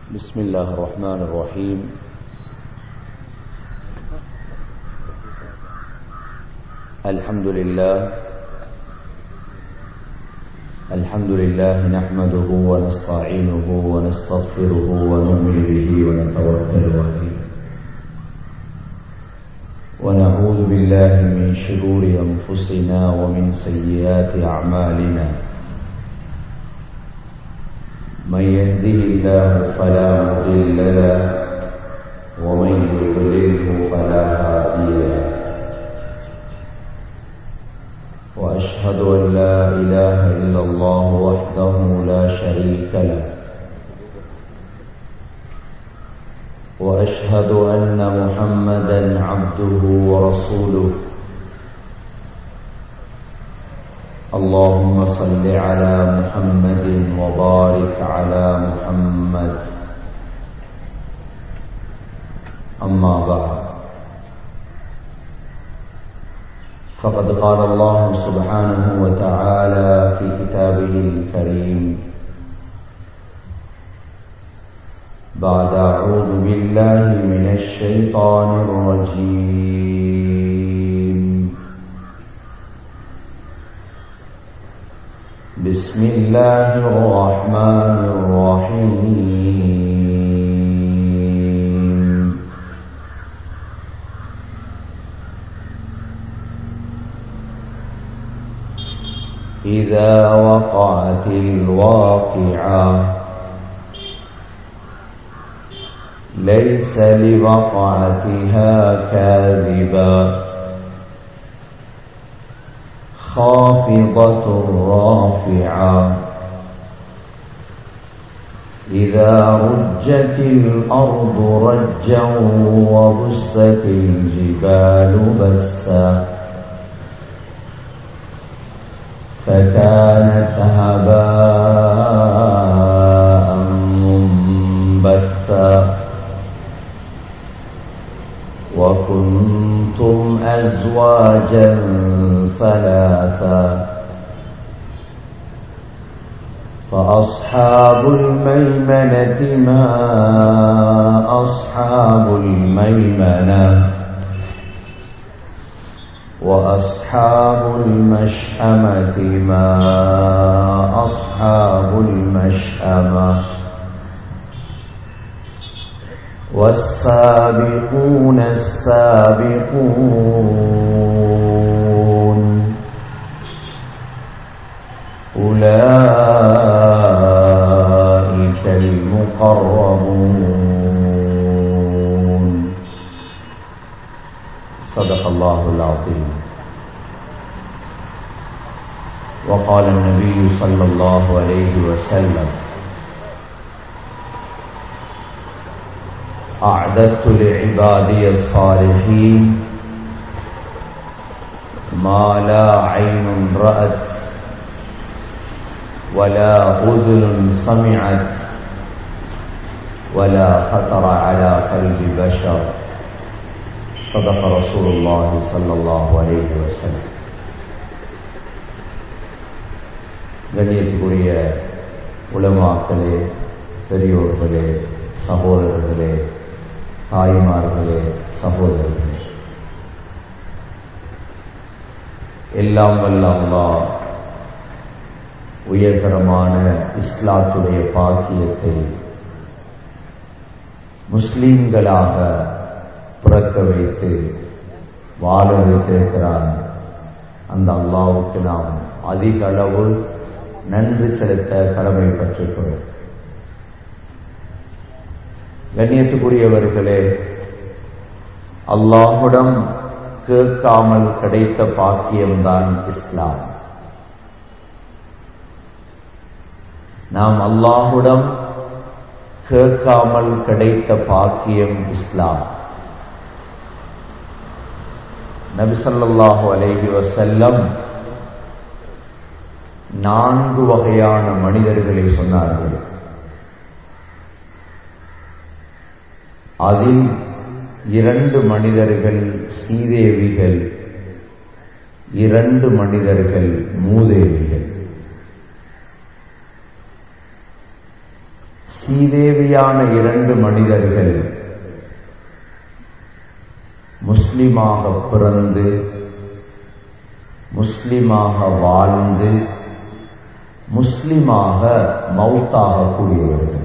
بسم الله الرحمن الرحيم الحمد لله الحمد لله نحمده ونستعينه ونستغفره ونؤمن به ونتوكل عليه ونعوذ بالله من شرور أنفسنا ومن سيئات أعمالنا من يهده الله فلا مضل له ومن يضلله فلا هادي له واشهد ان لا اله الا الله وحده لا شريك له واشهد ان محمدا عبده ورسوله اللهم صل على محمد وبارك على محمد أما بعد فقد قال الله سبحانه وتعالى في كتابه الكريم بعد أعوذ بالله من الشيطان الرجيم بسم الله الرحمن الرحيم إذا وقعت الواقعة ليس لوقعتها كاذبا خافضة رافعة إذا رجت الأرض رجا وبست الجبال بسا فكانت هباء منبثا وكنتم أزواجا ثلاثا فأصحاب الميمنة ما أصحاب الميمنة وأصحاب المشأمة ما أصحاب المشأمة والسابقون السابقون أولئك المقربون صدق الله العظيم وقال النبي صلى الله عليه وسلم أعددت لعبادي الصالحين ما لا عين رأت ولا أذن سمعت ولا خطر على قلب بشر صدق رسول الله صلى الله عليه وسلم கண்ணியத்துக்குரிய உலமாக்களே பெரியோர்களே சகோதரர்களே தாய்மார்களே சகோதரர்களே எல்லாம் வல்ல அல்லா உயர்தரமான இஸ்லாத்துடைய பாக்கியத்தை முஸ்லீம்களாக பிறக்க வைத்து வாழ வைத்திருக்கிறான் அந்த அல்லாவுக்கு நாம் அதிக அளவு நன்றி செலுத்த கடமைப்பட்டிருக்கிறோம் கண்ணியத்துக்குரியவர்களே அல்லாஹுடம் கேட்காமல் கிடைத்த பாக்கியம்தான் இஸ்லாம் நாம் அல்லாஹுடம் கேட்காமல் கிடைத்த பாக்கியம் இஸ்லாம் நபிசல்லாஹு அலைஹி வசல்லம் நான்கு வகையான மனிதர்களை சொன்னார்கள் அதில் இரண்டு மனிதர்கள் சீதேவிகள் இரண்டு மனிதர்கள் மூதேவிகள் சீதேவியான இரண்டு மனிதர்கள் முஸ்லிமாக பிறந்து முஸ்லிமாக வாழ்ந்து முஸ்லிமாக மௌத்தாக கூடியவர்கள்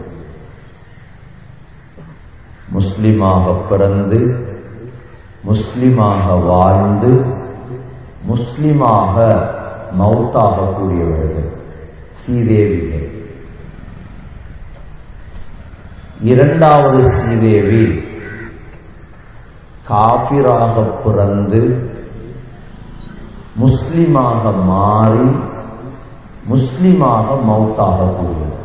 முஸ்லிமாக பிறந்து முஸ்லிமாக வாழ்ந்து முஸ்லிமாக மௌத்தாக கூடியவர்கள் சீதேவிகள் இரண்டாவது சீதேவி காபிராக பிறந்து முஸ்லிமாக மாறி முஸ்லிமாக மௌத்தாக கூடியவர்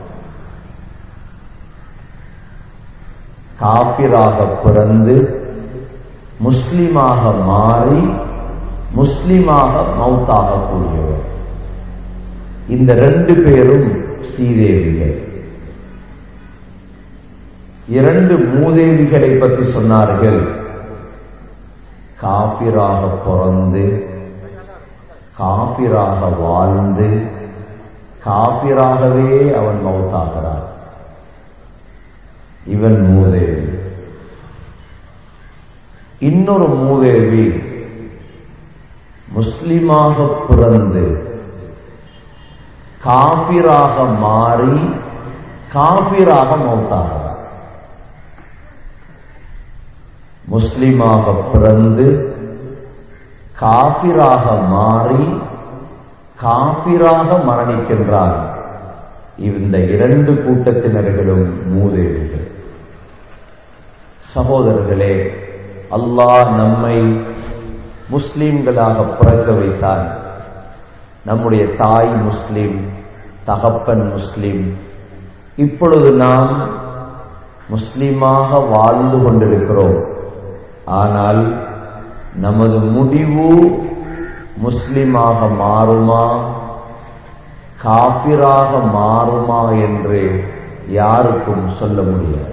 காபிராக பிறந்து முஸ்லிமாக மாறி முஸ்லிமாக மௌத்தாக கூடியவர் இந்த ரெண்டு பேரும் சீதேவிகள் இரண்டு மூதேவிகளை பற்றி சொன்னார்கள் காபிராக பிறந்து காபிராக வாழ்ந்து காபிராகவே அவன் மௌத்தாகிறான் இவன் மூதேவி இன்னொரு மூதேவி முஸ்லிமாக பிறந்து காபிராக மாறி காபிராக மௌத்தாகிறார் முஸ்லிமாக பிறந்து காபிராக மாறி காபிராக மரணிக்கின்றார் இந்த இரண்டு கூட்டத்தினர்களும் மூதேவிகள் சகோதரர்களே அல்லாஹ் நம்மை முஸ்லிம்களாக பிறக்க வைத்தான் நம்முடைய தாய் முஸ்லிம் தகப்பன் முஸ்லிம் இப்பொழுது நாம் முஸ்லிமாக வாழ்ந்து கொண்டிருக்கிறோம் ஆனால் நமது முடிவு முஸ்லிமாக மாறுமா காபிராக மாறுமா என்று யாருக்கும் சொல்ல முடியாது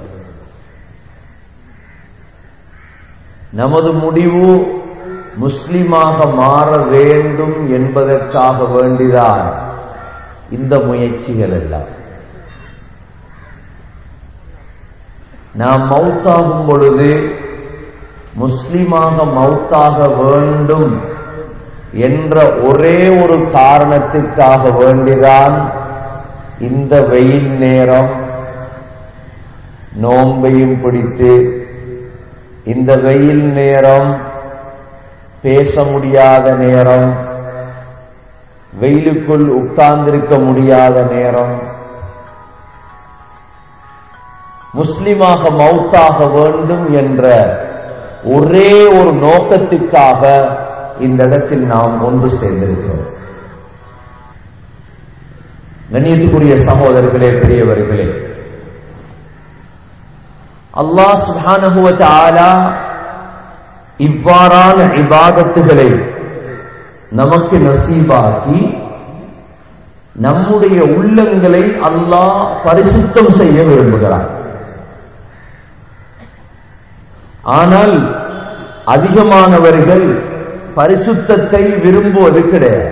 நமது முடிவு முஸ்லிமாக மாற வேண்டும் என்பதற்காக வேண்டிதான் இந்த முயற்சிகள் எல்லாம் நாம் மௌத்தாகும் பொழுது முஸ்லிமாக மௌத்தாக வேண்டும் என்ற ஒரே ஒரு காரணத்திற்காக வேண்டிதான் இந்த வெயில் நேரம் நோன்பையும் பிடித்து இந்த வெயில் நேரம் பேச முடியாத நேரம் வெயிலுக்குள் உட்கார்ந்திருக்க முடியாத நேரம் முஸ்லிமாக மௌத்தாக வேண்டும் என்ற ஒரே ஒரு நோக்கத்துக்காக இந்த இடத்தில் நாம் ஒன்று சேர்ந்திருக்கிறோம் கண்ணியத்துக்குரிய சகோதரர்களே பெரியவர்களே அல்லாஹ் சுபானகுவ ஆலா இவ்வாறான இபாதத்துகளை நமக்கு நசீபாக்கி நம்முடைய உள்ளங்களை அல்லாஹ் பரிசுத்தம் செய்ய விரும்புகிறார் ஆனால் அதிகமானவர்கள் பரிசுத்தத்தை விரும்புவது கிடையாது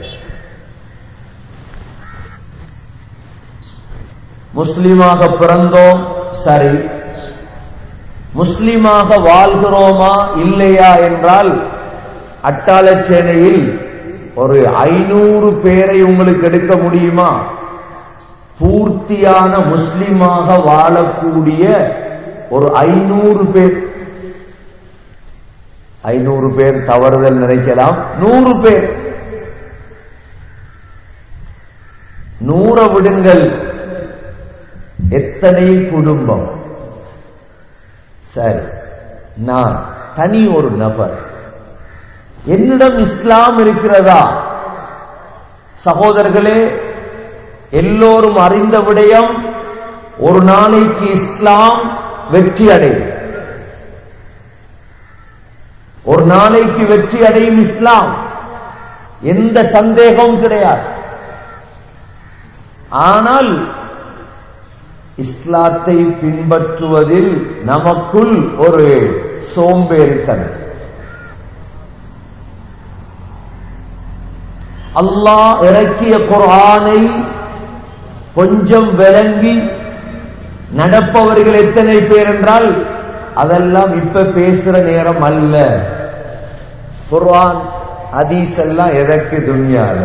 முஸ்லிமாக பிறந்தோம் சரி முஸ்லிமாக வாழ்கிறோமா இல்லையா என்றால் அட்டாளச்சேனையில் ஒரு ஐநூறு பேரை உங்களுக்கு எடுக்க முடியுமா பூர்த்தியான முஸ்லிமாக வாழக்கூடிய ஒரு ஐநூறு பேர் ஐநூறு பேர் தவறுதல் நினைக்கலாம் நூறு பேர் நூற விடுங்கள் எத்தனை குடும்பம் சரி நான் தனி ஒரு நபர் என்னிடம் இஸ்லாம் இருக்கிறதா சகோதரர்களே எல்லோரும் அறிந்த விடயம் ஒரு நாளைக்கு இஸ்லாம் வெற்றி அடையும் ஒரு நாளைக்கு வெற்றி அடையும் இஸ்லாம் எந்த சந்தேகமும் கிடையாது ஆனால் இஸ்லாத்தை பின்பற்றுவதில் நமக்குள் ஒரு சோம்பேறித்தனம் அல்லாஹ் இறக்கிய குர்ஆனை கொஞ்சம் விளங்கி நடப்பவர்கள் எத்தனை பேர் என்றால் அதெல்லாம் இப்ப பேசுற நேரம் அல்ல குர்ஆன் ஹதீஸ் எல்லாம் எதற்கு துன்யால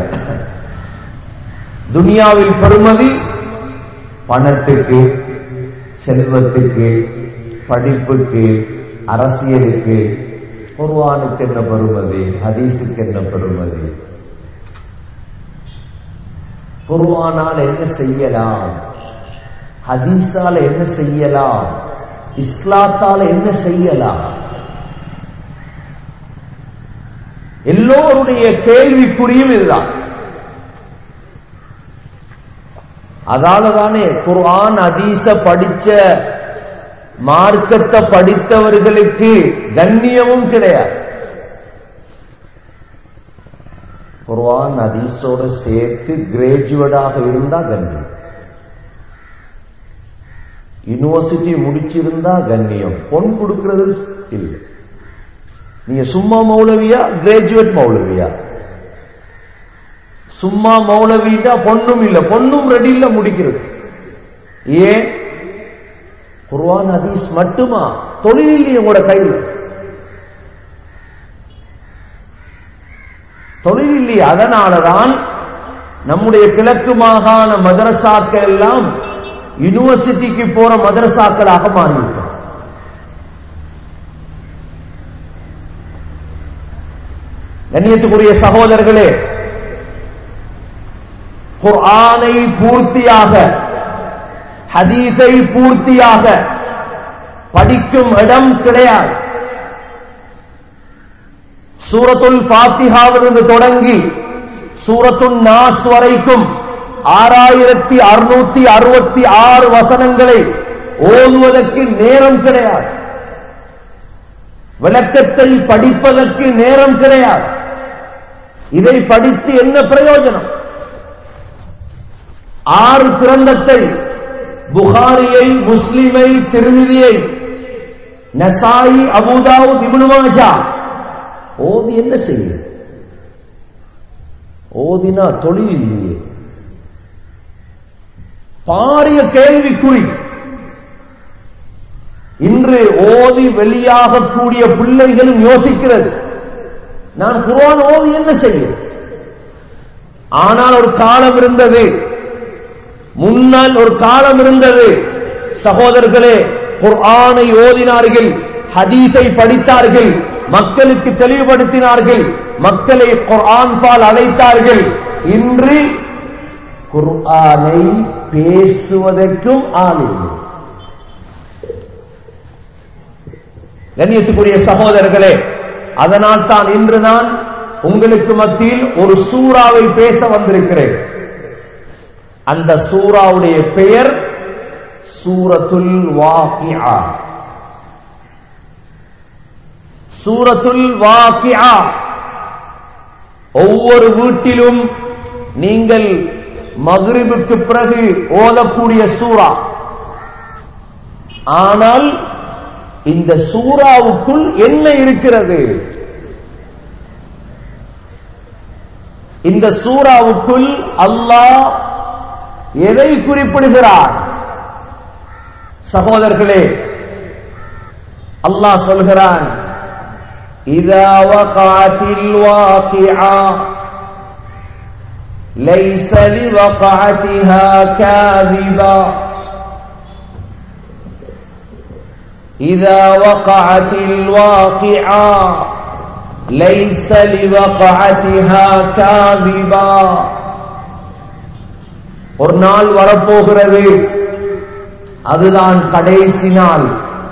துனியாவில் பெறுமதி பணத்துக்கு செல்வத்துக்கு படிப்புக்கு அரசியலுக்கு குர்ஆனுக்கு என்ன பெறுமதி ஹதீஸுக்கு என்ன பெறுமதி குர்ஆனால் என்ன செய்யலாம் ஹதீஸால என்ன செய்யலாம் இஸ்லாத்தால என்ன செய்யலாம் எல்லோருடைய கேள்விக்குறியும் இதுதான் அதால தானே குர்ஆன் ஹதீஸ படிச்ச மார்க்கத்தை படித்தவர்களுக்கு கண்ணியமும் கிடையாது குர்ஆன் ஹதீஸோட சேர்த்து கிராஜுவேட்டாக இருந்தா கண்ணியம் யூனிவர்சிட்டி முடிச்சிருந்தா கண்ணியம் பொன் கொடுக்கிறது இல்லை நீங்க சும்மா மௌலவியா கிராஜுவேட் மௌலவியா சும்மா மௌலவிட்டா பொண்ணும் இல்ல பொண்ணும் ரெடி இல்ல முடிக்கிறது ஏன் குர்ஆன் ஹதீஸ் மட்டுமா தொழில் இல்லையே உங்களோட கையில் தொழில் இல்லையே அதனாலதான் நம்முடைய கிழக்கு மாகாண மதரசாக்கள் எல்லாம் யூனிவர்சிட்டிக்கு போற மதரசாக்களாக மாறிவிட்டோம் கண்ணியத்துக்குரிய சகோதரர்களே குர்ஆனை பூர்த்தியாக ஹதீஸை பூர்த்தியாக படிக்கும் இடம் கிடையாது சூரத்துல் பாத்திகாவிலிருந்து தொடங்கி சூரத்துல் நாஸ் வரைக்கும் ஆறாயிரத்தி அறுநூத்தி அறுபத்தி ஆறு வசனங்களை ஓதுவதற்கு நேரம் கிடையாது விளக்கத்தை படிப்பதற்கு நேரம் கிடையாது இதை படித்து என்ன பிரயோஜனம் ஆறு கிரந்தத்தை புகாரியை முஸ்லிமை திருமிதியை நசாயி அபுதாவு இபுனுமாஜா ஓதி என்ன செய்ய ஓதினா தொழில் இல்லையே பாரிய கேள்விக்குறி இன்று ஓதி வெளியாகக்கூடிய பிள்ளைகளும் யோசிக்கிறது நான் குர்ஆன் ஓதி என்ன செய்ய ஆனால் ஒரு காலம் இருந்தது முன்னால் ஒரு காலம் இருந்தது சகோதரர்களே குர்ஆனை ஓதினார்கள் ஹதீஸை படித்தார்கள் மக்களுக்கு தெளிவுபடுத்தினார்கள் மக்களை குர்ஆன் பால் அழைத்தார்கள் இன்று குர்ஆனை பேசுவதற்கும் ஆள் இல்லை கண்ணியத்துக்குரிய சகோதரர்களே அதனால் தான் இன்று நான் உங்களுக்கு மத்தியில் ஒரு சூறாவை பேச வந்திருக்கிறேன் அந்த சூறாவுடைய பெயர் சூரத்துல் வாக்கியா சூரத்துல் வாக்கியா ஒவ்வொரு வீட்டிலும் நீங்கள் மகிழ்வுக்கு பிறகு ஓதக்கூடிய சூறா ஆனால் இந்த சூறாவுக்குள் என்ன இருக்கிறது இந்த சூறாவுக்குள் அல்லாஹ் எதை குறிப்பிடுகிறார் சகோதரர்களே அல்லாஹ் சொல்கிறான் إذا وقعت الواقعة ليس لوقعتها كاذبة إذا وقعت الواقعة ليس لوقعتها كاذبة ஒரு நாள் வரப்போகிறது அதுதான் கடைசி நாள்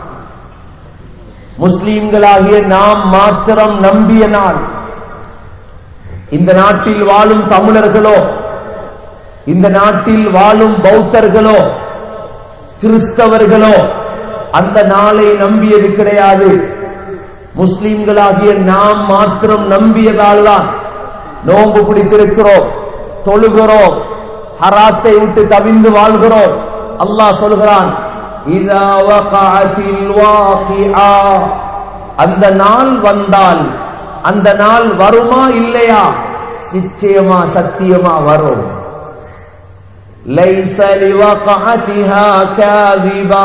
முஸ்லீம்களாகிய நாம் மாத்திரம் நம்பிய நாள் இந்த நாட்டில் வாழும் தமிழர்களோ இந்த நாட்டில் வாழும் பௌத்தர்களோ கிறிஸ்தவர்களோ அந்த நாளை நம்பியது கிடையாது முஸ்லீம்களாகிய நாம் மாத்திரம் நம்பியதால் தான் நோன்பு பிடித்திருக்கிறோம் தொழுகிறோம் ஹராத்தை விட்டு தவிந்து வாழ்கிறோம் அல்லாஹ் சொல்கிறான் இதா வகஅத்தில் வாகிஆ அந்த நாள் வந்தால் அந்த நாள் வருமா இல்லையா நிச்சயமா சத்தியமா வரும் ليس لوقعتها كاذبا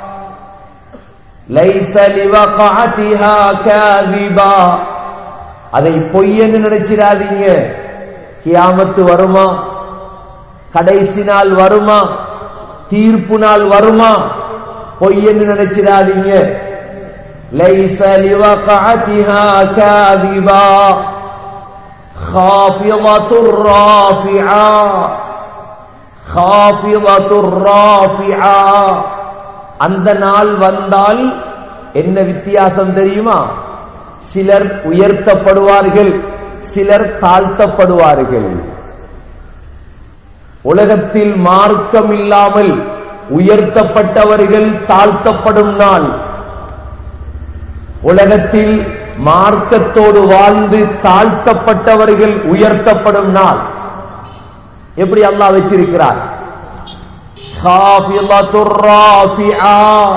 ليس لوقعتها كاذبا அதை பொய்யன்னு நினைச்சிடாதீங்க கியாமத்து வருமா கடைசி நாள் வருமா தீர்ப்பு நாள் வருமா பொய்யன்னு நினைச்சிடாதீங்க லைஸ லிவகஅதிஹா காதிபா خافضة رافعة خافضة رافعة அந்த நாள் வந்தால் என்ன வித்தியாசம் தெரியுமா சிலர் உயர்த்தப்படுவார்கள் சிலர் தாழ்த்தப்படுவார்கள் உலகத்தில் மார்க்கம் இல்லாமல் உயர்த்தப்பட்டவர்கள் தாழ்த்தப்படும் நாள் உலகத்தில் மார்க்கத்தோடு வாழ்ந்து தாழ்த்தப்பட்டவர்கள் உயர்த்தப்படும் நாள் எப்படி அல்லாஹ் வச்சிருக்கிறார் காஃபிலத்துர் ராஃபிஆ.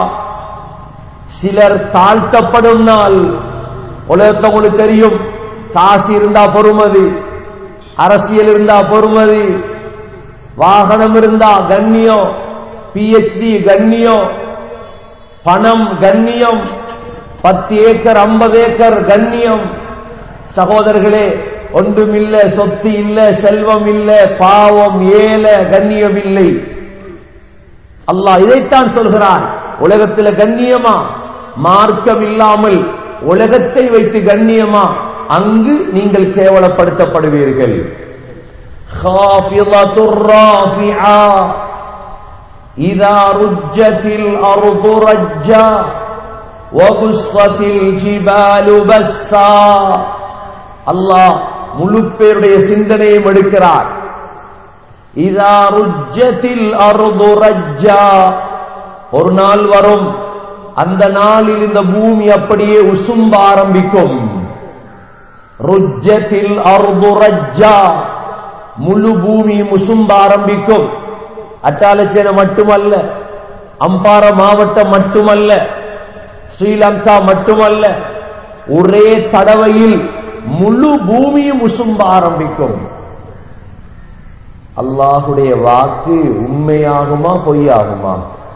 சிலர் தாழ்த்தப்படும் நாள் உலகத்தை உங்களுக்கு தெரியும் காசு இருந்தா பொறுமதி அரசியல் இருந்தா பொறுமதி வாகனம் இருந்தா கண்ணியம் பிஹெச்டி கண்ணியம் பணம் கண்ணியம் பத்து ஏக்கர் ஐம்பது ஏக்கர் கண்ணியம் சகோதரர்களே ஒன்றுமில்ல சொத்து இல்ல செல்வம் இல்ல பாவம் ஏல கண்ணியம் இல்லை அல்லாஹ் இதைத்தான் சொல்கிறான் உலகத்தில் கண்ணியமா மார்க்கம் இல்லாமல் உலகத்தை வைத்து கண்ணியமா அங்கு நீங்கள் கேவலப்படுத்தப்படுவீர்கள் خافضة رافعة إذا رجت الأرض رجا وبسط الجبال بسا அல்லாஹ் முழு பேருடைய சிந்தனையும் எடுக்கிறார் இதா ருஜ்ஜத்தில் அருது ரஜ்ஜா ஒரு நாள் வரும் அந்த நாளில் இந்த பூமி அப்படியே உசும்ப ஆரம்பிக்கும் ருஜ்ஜத்தில் அருது ரஜ்ஜா முழு பூமி உசும்ப ஆரம்பிக்கும் அட்டாலச்சேனை மட்டுமல்ல அம்பார மாவட்டம் மட்டுமல்ல ஸ்ரீலங்கா மட்டுமல்ல ஒரே தடவையில் முழு பூமியும் உசும்ப ஆரம்பிக்கும் அல்லாஹுடைய வாக்கு உண்மையாகுமா பொய்யாகுமா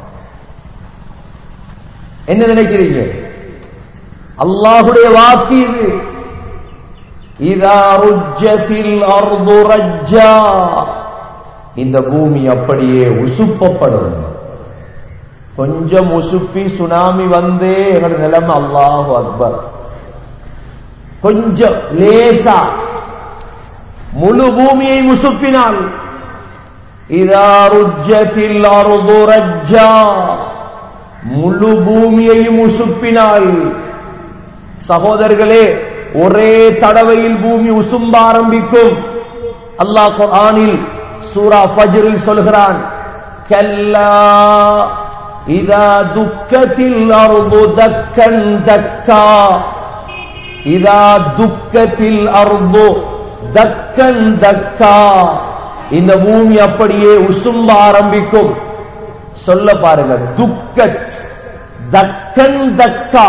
என்ன நினைக்கிறீங்க அல்லாஹுடைய வாக்கு இது இதா ருஜ்ஜத்தில் அர்து ரஜ்ஜா இந்த பூமி அப்படியே உசுப்பப்படும் கொஞ்சம் உசுப்பி சுனாமி வந்தே எங்களோட நிலைமை அல்லாஹு அக்பர் கொஞ்சம் லேசா முழு பூமியை முசுப்பினால் இதா ருஜ்ஜத்தில் அருது ரஜ்ஜா முழு பூமியையும் உசுப்பினால் சகோதரர்களே ஒரே தடவையில் பூமி உசும்ப ஆரம்பிக்கும் அல்லாஹ் குர்ஆனில் சூரா ஃபஜ்ரில் சொல்கிறான் கல்லா இதா துக்கத்தில் அருது தக்கன் தக்கா இதா துக்கத்தில் அருது தக்கன் தக்கா இந்த பூமி அப்படியே உசும்ப ஆரம்பிக்கும் சொல்ல பாருங்க துக்கத் தக்கன் தக்கா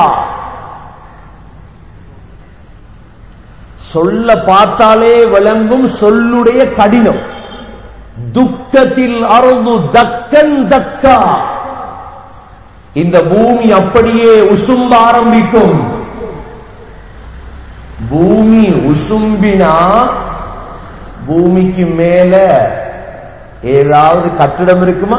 சொல்ல பார்த்தாலே விளங்கும் சொல்லுடைய கடினம் துக்கத்தில் அருது தக்கன் தக்கா இந்த பூமி அப்படியே உசும்ப ஆரம்பிக்கும் பூமி உசும்பினா பூமிக்கு மேல ஏதாவது கட்டிடம் இருக்குமா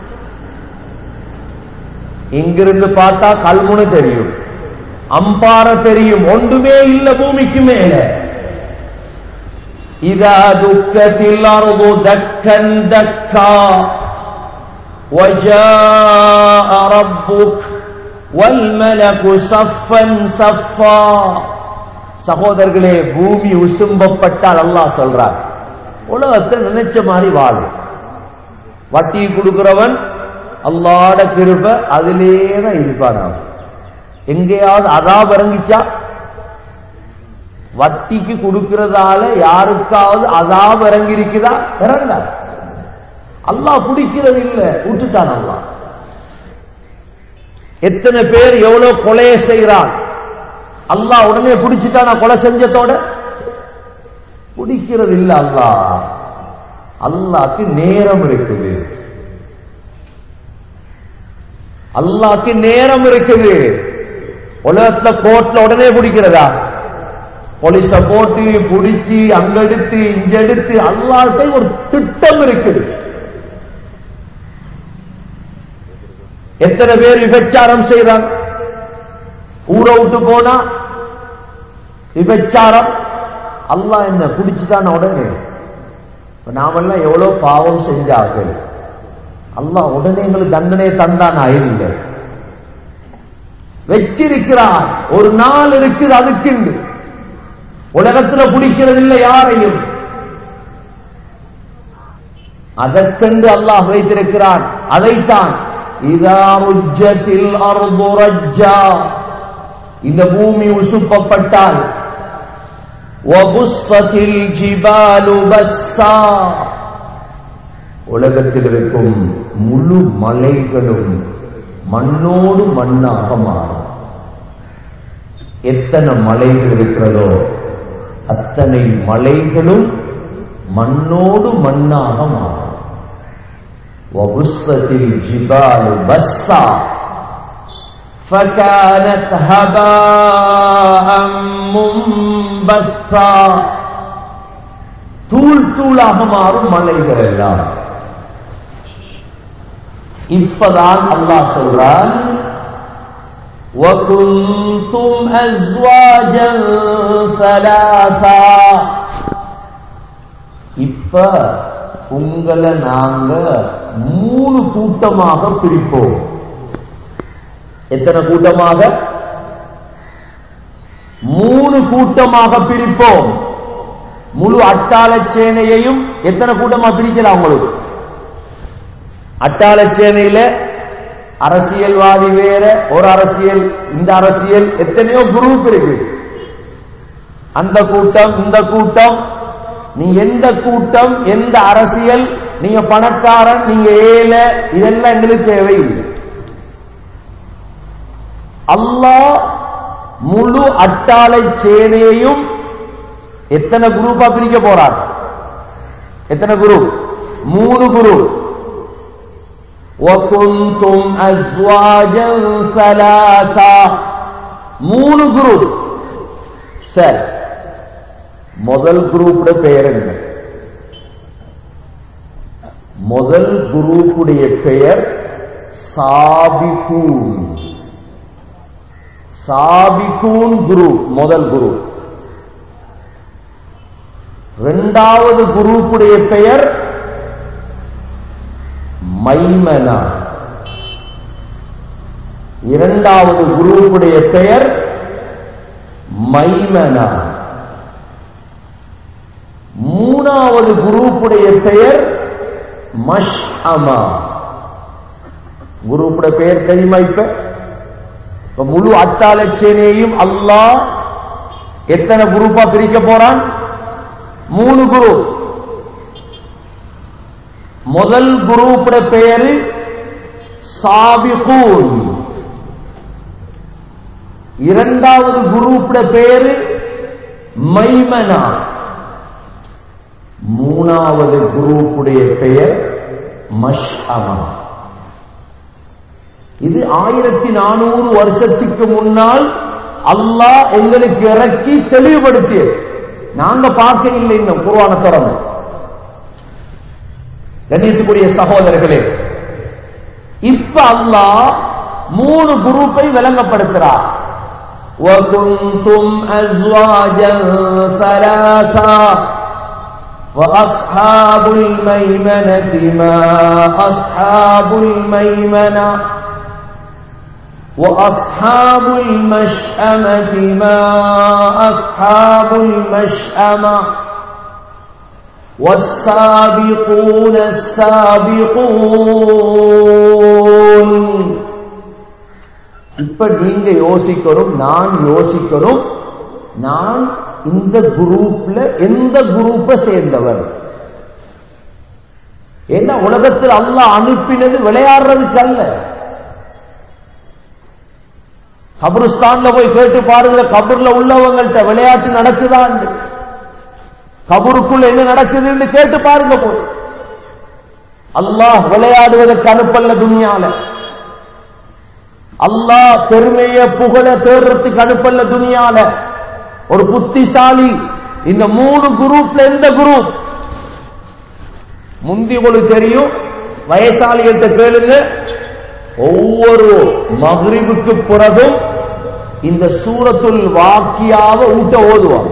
இங்கிருந்து பார்த்தா கல்முனை தெரியும் அம்பார தெரியும் ஒன்றுமே இல்ல பூமிக்கு மேல இதா துக்கத்தில் அருது தக்கன் தக்கா وجاء ربك والملك صفا صفا சகோதரர்களே பூமி உசும்பப்பட்டால் அல்லாஹ் சொல்றார் உலகத்தை நினைச்ச மாதிரி வாழும் வட்டி கொடுக்கிறவன் அல்லாட கிருப அதிலேயே தான் இருப்பான் அவன் எங்கேயாவது அதாப் இறங்கிச்சா வட்டிக்கு கொடுக்கிறதால யாருக்காவது அதாப் இறங்கி இருக்குதா இறங்க அல்லாஹ் பிடிக்கிறது இல்ல விட்டுட்டான் அல்லாஹ் எத்தனை பேர் எவ்வளவு கொலையை செய்கிறான் அல்லாஹ் உடனே பிடிச்சிட்டானா கொலை செஞ்சத்தோட பிடிக்கிறது இல்ல அல்லாஹ் அல்லாக்கு நேரம் இருக்குது அல்லாக்கு நேரம் இருக்குது உலகத்துல கோர்ட்ல உடனே பிடிக்கிறதா போலீஸ போட்டு பிடிச்சி அங்கெடுத்து இங்கெடுத்து அல்லாட்ட ஒரு திட்டம் இருக்குது எத்தனை பேர் விபச்சாரம் செய்றாங்க ஊரை விட்டு போனா விபச்சாரம் அல்லாஹ் என்ன பிடிச்சுதான் உடனே இப்ப நாமெல்லாம் எவ்வளவு பாவம் செஞ்சார்கள் அல்லாஹ் உடனே எங்களுக்கு தண்டனை தந்தான் இல்லை வச்சிருக்கிறான் ஒரு நாள் இருக்குது அதுக்குண்டு உலகத்துல பிடிக்கிறது இல்லை யாரையும் அதற்கென்று அல்லாஹ் வைத்திருக்கிறான் அதைத்தான் இதா ருஜ்ஜத்தில் அர்து ரஜ்ஜா இந்த பூமி உசுப்பப்பட்டால் வபுஸ்ஸத்தில் ஜிபாலு பஸ்ஸா உலகத்தில் இருக்கும் முழு மலைகளும் மண்ணோடு மண்ணாக மாறும் எத்தனை மலைகள் இருக்கிறதோ அத்தனை மலைகளும் மண்ணோடு மண்ணாக மாறும் وبست الجبال بسا فكانت هباء منبثا தூள் தூளாக மாறும் மலைகள் எல்லாம் இப்பதான் அல்லாஹ் சொல்றான் وكنتم أزواجا ثلاثا இப்ப உங்களை நாங்க மூணு கூட்டமாக பிரிப்போம் எத்தனை கூட்டமாக மூணு கூட்டமாக பிரிப்போம் முழு அட்டாள சேனையையும் எத்தனை கூட்டமா பிரிக்கலாம் உங்களுக்கு அட்டாள சேனையில அரசியல்வாதி வேற ஒரு அரசியல் இந்த அரசியல் எத்தனையோ குரூப் இருக்கு அந்த கூட்டம் இந்த கூட்டம் நீ எந்த கூட்டம் எந்த அரசியல் நீங்க பணக்காரன் நீங்க ஏழை இதெல்லாம் எங்களுக்கு தேவையில்லை அல்லாஹ் முழு அட்டாளை சேனையையும் எத்தனை குரூப்பா பிரிக்க போறார் எத்தனை குரூப் மூணு குரூப் وكنتم أزواجا ثلاثا மூணு குரூப் சரி முதல் குரூப்புடைய பெயர் என்ன முதல் குரூப்புடைய பெயர் சாபிகூன் சாபிகூன் குரூப் முதல் குரூப் இரண்டாவது குரூப்புடைய பெயர் மைமனா இரண்டாவது குரூப்புடைய பெயர் மைமனா மூணாவது குரூப்புடைய பெயர் மஷ்அமா குரூப்புடைய பெயர் தெரியுமா இப்ப இப்ப முழு அட்டாளச்சேனையையும் அல்லாஹ் எத்தனை குரூப்பா பிரிக்க போறான் மூணு குரூப் முதல் குரூப்புடைய பெயரு சாபிகூன் இரண்டாவது குரூப்புடைய பெயரு மைமனா மூணாவது குரூப்புடைய பெயர் மஷ்அமா இது ஆயிரத்தி நானூறு வருஷத்துக்கு முன்னால் அல்லாஹ் எங்களுக்கு இறக்கி தெளிவுபடுத்தியது நாங்க பார்க்க இல்லை இன்னும் குருவான தொடர்ந்து கண்ணியத்துக்குரிய சகோதரர்களே இப்ப அல்லாஹ் மூணு குரூப்பை விளங்கப்படுத்துறார் وكنتم أزواجا ثلاثا وأصحاب الميمنة ما أصحاب الميمنة وأصحاب المشأمة ما أصحاب المشأمة والسابقون السابقون இப்ப நீங்க யோசிக்கணும் நான் யோசிக்கணும் நான் இந்த குரூப்ல எந்த குரூப்பை சேர்ந்தவர் ஏன்னா உலகத்தில் அல்லாஹ் அனுப்பினது விளையாடுறதுக்கு அல்ல கபருஸ்தான்ல போய் கேட்டு பாருங்க கபூர்ல உள்ளவங்கள்ட்ட விளையாட்டு நடக்குதான் கபருக்குள்ள என்ன நடக்குதுன்னு கேட்டு பாருங்க போய் அல்லாஹ் விளையாடுவதற்கு அனுப்பல்ல துனியால அல்லாஹ் பெருமைய புகழ தேடுறதுக்கு அனுப்பல்ல துனியால ஒரு புத்திசாலி இந்த மூணு குரூப்ல எந்த குரூப் முந்தி உங்களுக்கு தெரியும் வயசாளிகள்கிட்ட கேளுங்க ஒவ்வொரு மகிழ்வுக்கு பிறகும் இந்த சூரத்துல் வாக்கியாவ ஊட்ட ஓதுவாங்க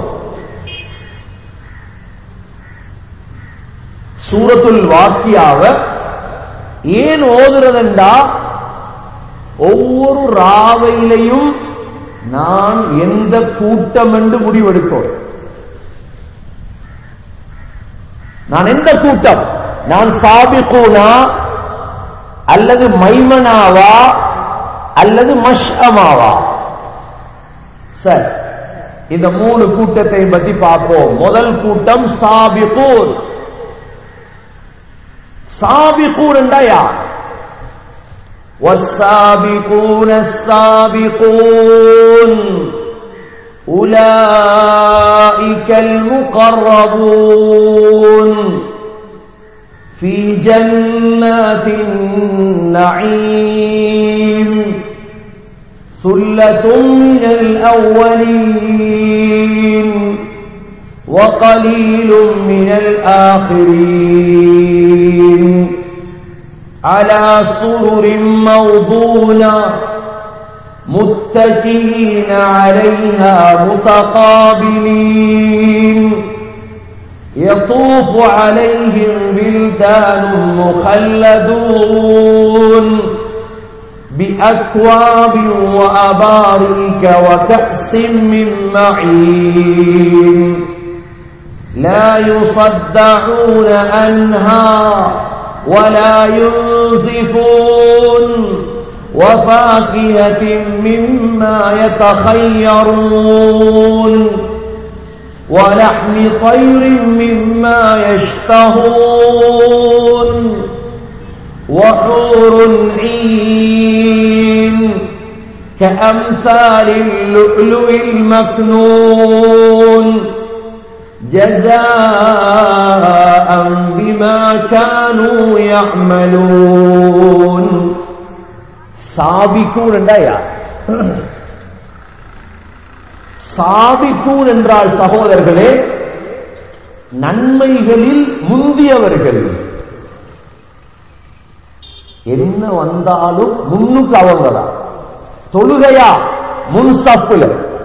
சூரத்துல் வாக்கியாவ ஏன் ஓதுறதுண்டா ஒவ்வொரு ராவையிலையும் நான் எந்த கூட்டம் என்று முடிவெடுத்தோம் நான் எந்த கூட்டம் நான் சாபிகூனா அல்லது மைமனாவா அல்லது மஷ்அமாவா சார் இந்த மூணு கூட்டத்தை பத்தி பார்ப்போம் முதல் கூட்டம் சாபிகூன் சாபிகூன் என்றா யார் والسابقون السابقون أولئك المقربون في جنات النعيم ثلة من الأولين وقليل من الآخرين على سرر موضونة متكئين عليها متقابلين يطوف عليهم بلدان مخلدون بأكواب وأباريك وكأس من معين لا يصدعون عنها ولا ينزفون وفاكهة مما يتخيرون ولحم طير مما يشتهون وحور عين كأمثال اللؤلؤ المكنون جزاء بما كانوا يعملون சாபிக்கூன் என்றா யார் சாபிக்கூன் என்றால் சகோதரர்களே நன்மைகளில் முந்தியவர்கள் என்ன வந்தாலும் முன்னுக்கு அவங்க தான் தொழுகையா முன் சப்புல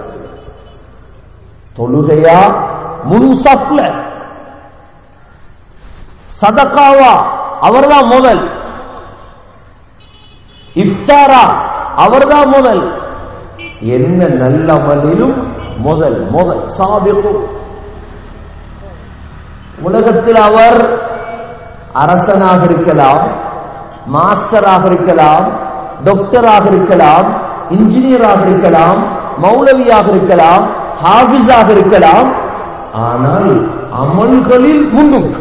தொழுகையா முன் சப்ல சதக்காவா அவர்தான் முதல் இஃப்தாரா அவர்தான் முதல் என்ன நல்ல அமலிலும் முதல் முதல் சாபிக்கும் உலகத்தில் அவர் அரசனாக இருக்கலாம் மாஸ்டராக இருக்கலாம் டாக்டராக இருக்கலாம் இன்ஜினியராக இருக்கலாம் மௌலவியாக இருக்கலாம் ஹாபிஸாக இருக்கலாம் ஆனால் அமல்களில் முன்னுக்கு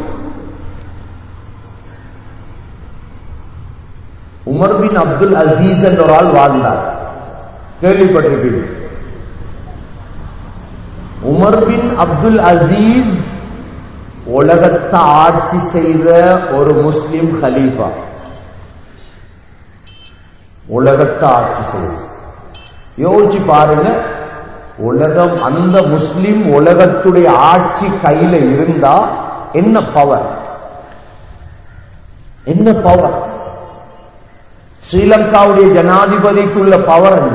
உமர் பின் அப்துல் அசீஸ் என்ற ஒரு ஆள் வாழ்ந்தார் கேள்விப்பட்டிருப்பீர்கள் உமர் பின் அப்துல் அசீஸ் உலகத்தை ஆட்சி செய்த ஒரு முஸ்லிம் ஹலீஃபா உலகத்தை ஆட்சி செய்த யோசிச்சு பாருங்க உலகம் அந்த முஸ்லிம் உலகத்துடைய ஆட்சி கையில இருந்தா என்ன பவர் என்ன பவர் ஸ்ரீலங்காவுடைய ஜனாதிபதிக்குள்ள பவர் என்ன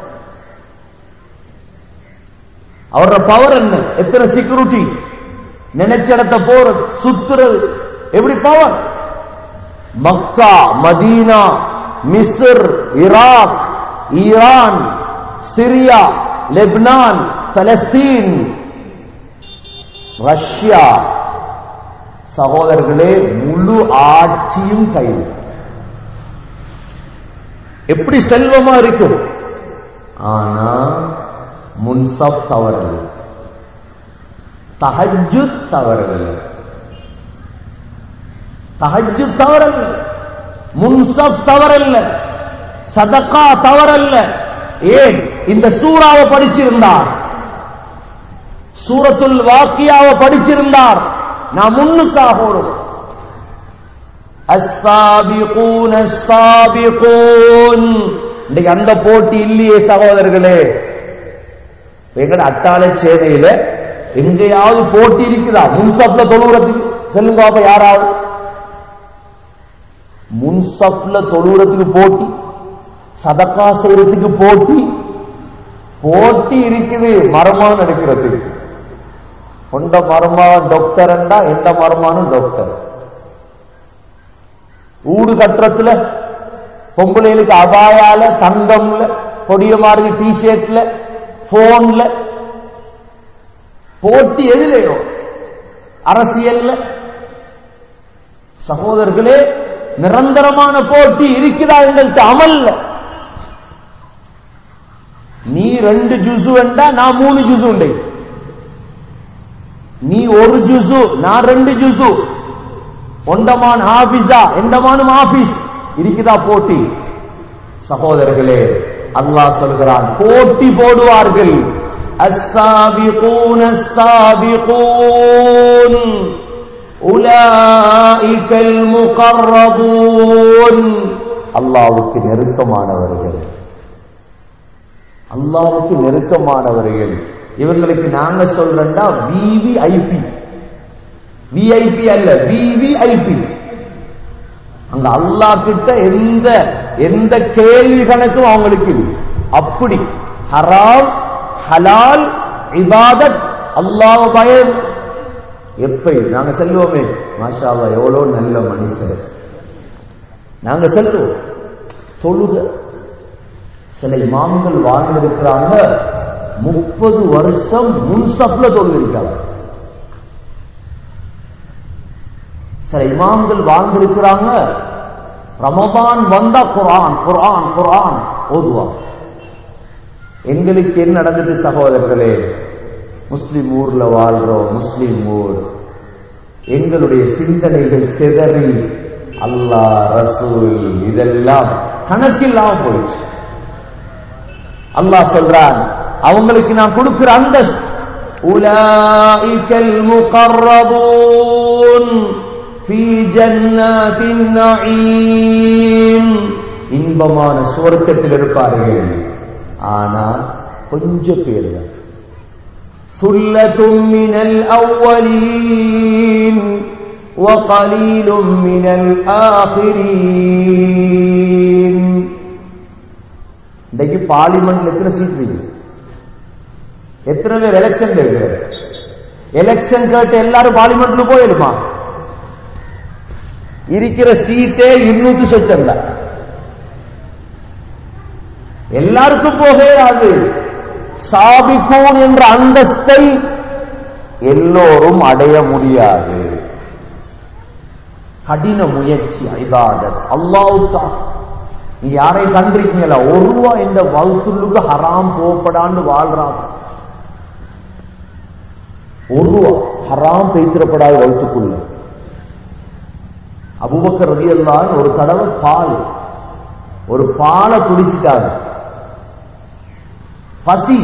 அவரோட பவர் என்ன எத்தனை செக்யூரிட்டி நினைச்ச இடத்த போறது சுத்துறது எப்படி power Mecca Medina Misr Iraq Iran Syria Lebanon Palestine Russia சகோதரர்களே முழு ஆட்சியும் கையில் எப்படி செல்வமா இருக்கும் ஆனா முன்சப் தவறல்ல தஹஜு தவறல்ல தஹஜு தவறல்ல முன்சப் தவறல்ல சதக்கா தவறல்ல ஏன் இந்த சூறாவை படிச்சிருந்தார் சூரத்துல் வாக்கியாவை படிச்சிருந்தார் நான் முன்னுக்காக ஓடும் அஸ்ஸாபிகூன அஸ்ஸாபிகூன் இன்னைக்கு அந்த போட்டி இல்லையே சகோதரர்களே எங்கட அட்டாள சேனையில எங்கேயாவது போட்டி இருக்குதா முன்சப்ல தொழுகிறதுக்கு செல்லுங்க பாப்பா யாராவது முன்சப்ல தொழுகிறதுக்கு போட்டி சதக்கா செய்யறதுக்கு போட்டி போட்டி இருக்குது மரமான் எடுக்கிறதுக்கு கொண்ட மருமான் டாக்டர் எந்த மருமானும் டாக்டர் ஊடு கட்டுறதுல பொம்பளைகளுக்கு அபாயால தங்கம்ல கொடிய மாதிரி டிஷர்ட்ல போன்ல போட்டி எதுலையோ அரசியல்ல சகோதரர்களே நிரந்தரமான போட்டி இருக்குதா எங்களுக்கு அமல்ல நீ ரெண்டு ஜுசு வேண்டா நான் மூணு ஜுசு உண்டை நீ ஒரு ஜுசு நான் ரெண்டு ஜுசு ஒண்டமான் ஆபீஸா எண்டமானும் ஆபீஸ் இருக்குதா போட்டி சகோதரர்களே அல்லாஹ் சொல்கிறான் போட்டி போடுவார்கள் السابقون السابقون أولئك المقربون அல்லாவுக்கு நெருக்கமானவர்கள் அல்லாவுக்கு நெருக்கமானவர்கள் இவங்களுக்கு நாங்க சொல்றா விவிஐபி விஐபி அல்ல விவிஐபி அங்க அல்லாஹ் கிட்ட எந்த எந்த கேள்வி கணக்கும் அவங்களுக்கு இல்லை. அப்படி ஹராம் ஹலால் இபாதத் அல்லாஹ் பயம் எப்ப நாங்க செல்வோமே மாஷா அல்லாஹ் எவ்வளவு நல்ல மனுஷர் நாங்க செல்வோம் தொழுக சில இமாம்கள் வாழ்ந்திருக்கிறாங்க முப்பது வருஷம் முன்சப்ல தொழுதிருக்காங்க சில இமாம்கள் வாழ்ந்திருக்கிறாங்க ரமபான் வந்தா குரான் குரான் குரான் ஓதுவாங்க எங்களுக்கு என்ன நடந்தது சகோதரர்களே முஸ்லிம் ஊர்ல வாழ்றோம் முஸ்லிம் ஊர் எங்களுடைய சிந்தனைகள் சிதறி அல்லாஹ் ரசூல் இதெல்லாம் கணக்கில்லாம போயிடுச்சு அல்லாஹ் சொல்றான் அவங்களுக்கு நான் கொடுக்கிற அந்த உலாஇகல் முகர்ரபூன் ஃபீ ஜன்னாத்தின் நஈம் இன்பமான சுவர்க்கத்தில் இருப்பார்கள் ஆனா கொஞ்சம் பேர் தான் ثلة من الأولين وقليل من الآخرين இன்றைக்கு பார்லிமெண்ட்ல எத்தனை சீட் இருக்கு எத்தனை பேர் எலெக்ஷன் இருக்கு எலெக்ஷன் கேட்டு எல்லாரும் பார்லிமெண்ட்ல போயிருமா இருக்கிற சீட்டே இருநூத்தி சொச்சம் தான் எல்லாருக்கும் போகிறாது சாபிக்கூன் என்ற அந்தஸ்தை எல்லோரும் அடைய முடியாது கடின முயற்சி ஐபாதத் அல்லாவுக்கா நீ யாரை கண்டிருக்கீங்களா ஒரு ரூபா இந்த வகுத்துள்ளுக்கு ஹராம் போப்படான்னு வாழ்றாங்க ஒரு ரூபா ஹராம் பெய்திரப்படாத வகுத்துக்குள்ள அபுபக்கர் ரதியல்லான் ஒரு தடவை பால் ஒரு பாலை குடிச்சிட்டாங்க பசி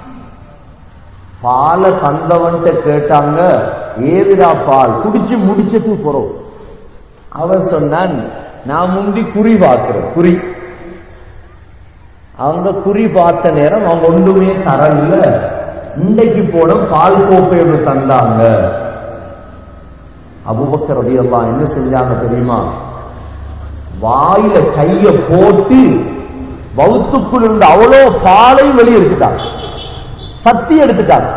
பாலை தந்தவன்ட்ட கேட்டாங்க ஏதுடா பால் குடிச்சு முடிச்சது போறோம் அவர் சொன்னான் நான் முந்தி குறி பார்க்கிறேன் குறி அவங்க குறி பார்த்த நேரம் அவங்க ஒன்றுமே தரல இன்றைக்கு போன பால் கோப்பை ஒன்று தந்தாங்க அபுபக்கர் ரதியெல்லாம் என்ன செஞ்சாங்க தெரியுமா வாயில கைய போட்டு வவுத்துக்குள் இருந்த அவ்வளோ பாலை வெளியெடுத்துட்டாங்க சக்தி எடுத்துட்டாங்க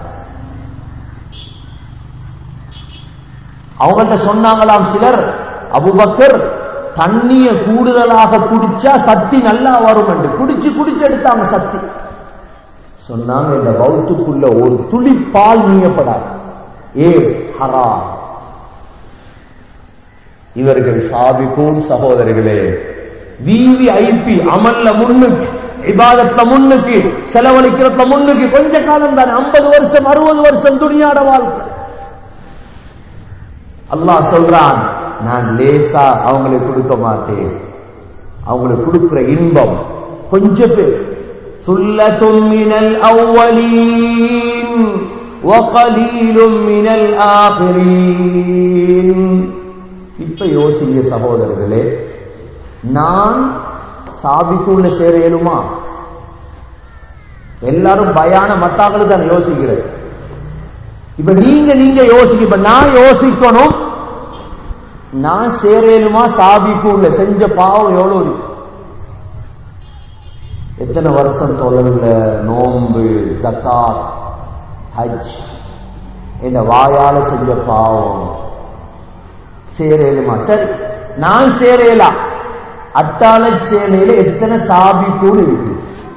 அவங்கள்ட்ட சொன்னாங்களாம் சிலர் அபுபக்கர் தண்ணிய கூடுதலாக குடிச்சா சக்தி நல்லா வரும் என்று குடிச்சு குடிச்சு எடுத்தாங்க சக்தி சொன்னாங்க இந்த வவுத்துக்குள்ள ஒரு துளி பால் நீயப்படாது ஏ ஹரா இவர்கள் சாபிக்கும் சகோதரிகளே விவிஐபி அமல்ல முன்னுக்கு இபாதத்ல முன்னுக்கு செலவழிக்கிறதுல முன்னுக்கு கொஞ்ச காலம் தான் ஐம்பது வருஷம் அறுபது வருஷம் துணியாட வாழ்க்கை அல்லாஹ் சொல்றான் நான் லேசா அவங்களுக்கு கொடுக்க மாட்டேன் அவங்களுக்கு கொடுக்கிற இன்பம் கொஞ்சம் பேர் சுல்லத்தும் மினல் அவ்வலீன் وقليل من الآخرين இப்ப யோசிங்க சகோதரர்களே நான் சாபிக்குள்ள சேர இயலுமா எல்லாரும் பயான மத்தாக்களுக்கு தான் யோசிக்கிறேன் இப்ப நீங்க நீங்க யோசிக்க இப்ப நான் யோசிக்கணும் நான் சேரேலுமா சாபிக்குள்ள செஞ்ச பாவம் எவ்வளவு இருக்கு எத்தனை வருஷம் தொழல நோன்பு ஜக்காத் ஹஜ் இந்த வாயால செஞ்ச பாவம் சேரேலுமா சரி நான் சேரேலாம் அட்டாள சேனையில எத்தனை சாபிக்கூடு இருக்கு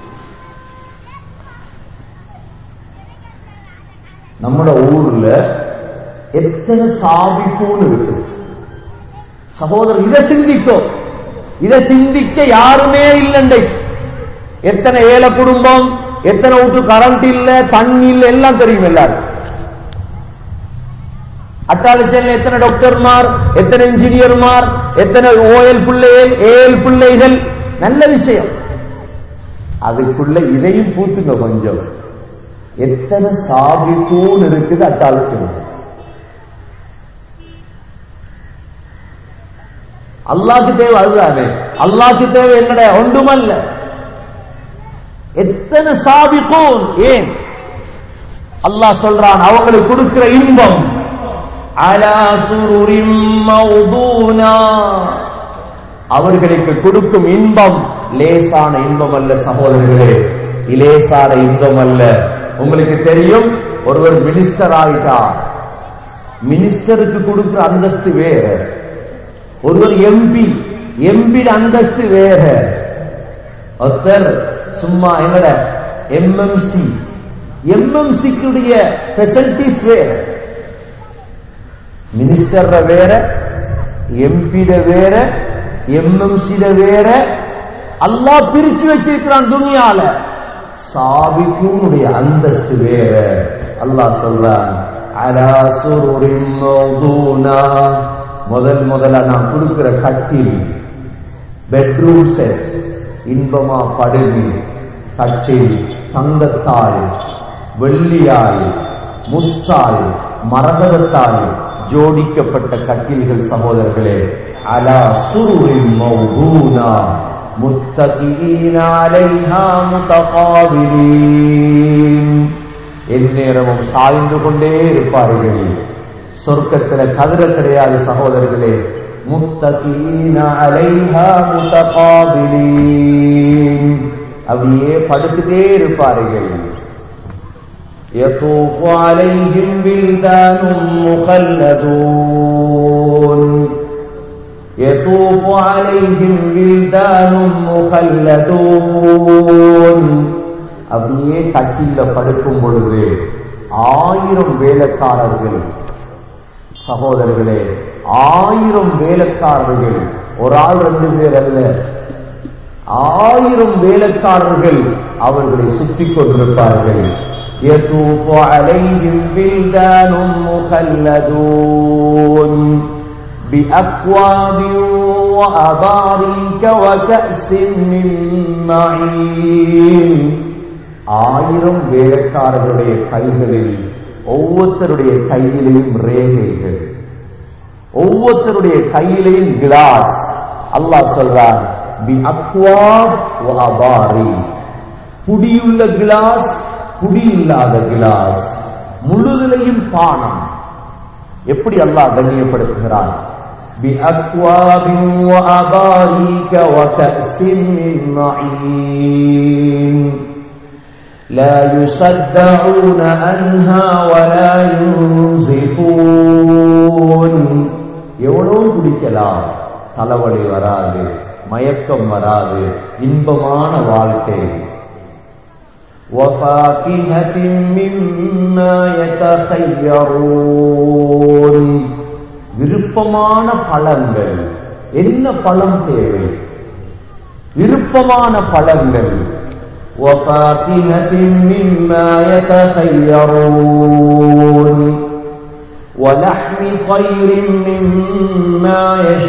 நம்மட ஊர்ல எத்தனை சாபிக்கூடு இருக்கு சகோதரர் இதை சிந்திக்கும் இதை சிந்திக்க யாருமே இல்லைண்டை எத்தனை ஏழை குடும்பம் எத்தனை வீட்டு கரண்ட் இல்ல தண்ணி இல்ல எல்லாம் தெரியும் எல்லாரும் அட்டாளச்சேரில் எத்தனை டாக்டர்மார் எத்தனை இன்ஜினியர்மார் எத்தனை ஓஎல் பிள்ளைகள் ஏஎல் பிள்ளைகள் நல்ல விஷயம் அதுக்குள்ள இதையும் பூத்துங்க கொஞ்சம் எத்தனை சாபித்தூன் இருக்குது அட்டாளச்சேரி அல்லாக்கு தேவை அதுதானே அல்லாக்கு தேவை என்னட ஒன்றுமல்ல எத்தனை சாபிக்கும் ஏன் அல்லாஹ் சொல்றான் அவங்களுக்கு கொடுக்கிற இன்பம் அலா சுருரின் மௌதூனா அவர்களுக்கு கொடுக்கும் இன்பம் லேசான இன்பம் அல்ல சகோதரர்களே இலேசான இன்பம் அல்ல உங்களுக்கு தெரியும் ஒருவர் மினிஸ்டர் ஆயிட்டார் மினிஸ்டருக்கு கொடுக்கிற அந்தஸ்து வேற ஒருவர் எம்பி எம்பி அந்தஸ்து வேற ஒருத்தர் சும்மா எங்கட எம்எம்சி எம்எம்சிக்குடைய பெசிலிட்டிஸ் வேற மினிஸ்டர் வேற எம்பிட வேற எம்எம்சிட வேற அல்லாஹ் பிரிச்சு வச்சிருக்கிறான் துனியால சாபிக்குனுடைய அந்தஸ்து வேற அல்லாஹ் சொல்றான் அலா சுருரின் மௌதூனா முதல் முதல்ல நான் கொடுக்கிற கட்டில் பெட்ரூம் செட் இன்பமா படுகு கட்டில் தங்கத்தால் வெள்ளியால் முத்தால் மரகதத்தால் ஜோடிக்கப்பட்ட கட்டில்கள் சகோதரர்களே அலா சுருரின் மௌதூனா முத்தகீன அலைஹா முத்தகாபிலீன் எந்நேரமும் சாய்ந்து கொண்டே இருப்பார்கள் சொர்க்கத்துல கதிர கிடையாது சகோதரர்களே முத்தகீன அலைஹா முத்தகாபிலீன் அப்படியே படுத்துட்டே இருப்பார்கள் يطوف عليهم بلدان مخلدون يطوف عليهم بلدان مخلدون அப்படியே கட்டில படுக்கும் பொழுது ஆயிரம் வேலைக்காரர்கள் சகோதரர்களே ஆயிரம் வேலைக்காரர்கள் ஒரு ஆள் ரெண்டு பேர் அல்ல ஆயிரம் வேலைக்காரர்கள் அவர்களை சுற்றிக் கொண்டிருப்பார்கள் يطوف عليهم بلدان مخلدون بأكواب وأباريك وكأس من معين ஆயிரம் வேலைக்காரர்களுடைய கைகளில் ஒவ்வொருத்தருடைய கையிலையும் ரேகைகள் ஒவ்வொருத்தருடைய கையிலையும் கிளாஸ் அல்லாஹ் சொல்றான் பி அக்வாப் அபாரி புடியுள்ள கிளாஸ் புடி இல்லாத கிளாஸ் முழுதிலையும் பானம் எப்படி அல்லாஹ் கண்ணியப்படுத்துகிறான் بأكواب وأباريك وكأس من معين لا يصدعون عنها ولا ينزفون எவ்வளவு குடிக்கலாம் தலைவலி வராது மயக்கம் வராது இன்பமான வாழ்க்கை وفاكهة مما يتخيرون விருப்பமான பழங்கள் என்ன பழம் தேவை விருப்பமான பழங்கள் وفاكهة مما يتخيرون ولحم طير مما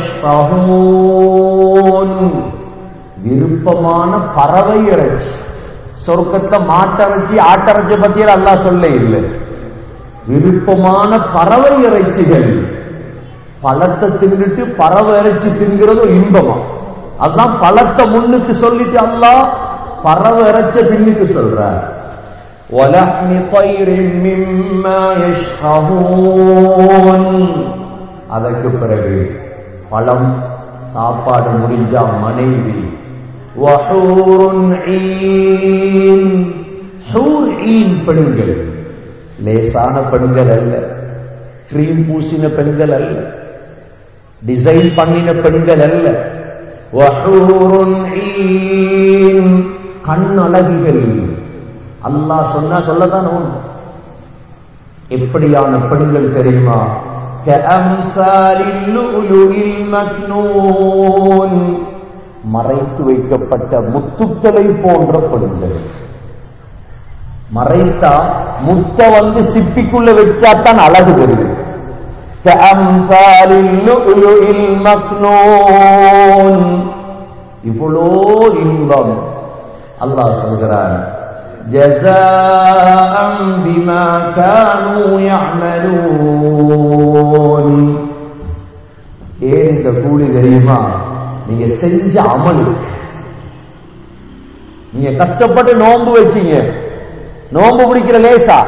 يشتهون விருப்பமான பறவை இறைச்சி சொர்க்கத்துல மாட்டிறைச்சி ஆட்டிறைச்சி பத்தியில் அல்லா சொல்ல இல்லை விருப்பமான பறவை இறைச்சிகள் பழத்தை தின்னுட்டு பறவை இறைச்சி தின்கிறதும் இன்பமா அதுதான் பழத்தை முன்னுக்கு சொல்லிட்டு அல்லாஹ் பறவை இறைச்ச பின்னுக்கு சொல்ற وَلَحْمِ طَيْرٍ مِّمَّا يَشْتَهُونَ அதற்கு பிறகு பழம் சாப்பாடு முடிஞ்சா மனைவி وَحُورٌ عِينٌ ஹூர் ஈன் பெண்கள் லேசான பெண்கள் அல்ல கிரீம் பூசின பெண்கள் அல்ல டிசைன் பண்ணின பெண்கள் அல்ல வஹூருன் ஈன் கண் அழகிகள் அல்லாஹ் சொன்னா சொல்லத்தான் ஒன்று எப்படியான பெண்கள் தெரியுமா كأمثال اللؤلؤ المكنون மறைத்து வைக்கப்பட்ட முத்துக்களை போன்ற பெண்கள் மறைத்தா முத்த வந்து சிப்பிக்குள்ள வச்சாத்தான் அழகு தெரியும் كأمثال اللؤلؤ المكنون இவ்வளோ இன்பம் அல்லாஹ் சொல்கிறான் جزاء بما كانوا يعملون ஏன் இந்த கூலி தெரியுமா நீங்க செஞ்ச அமலுக்கு நீங்க கஷ்டப்பட்டு நோன்பு வச்சீங்க நோன்பு பிடிக்கிற லேசா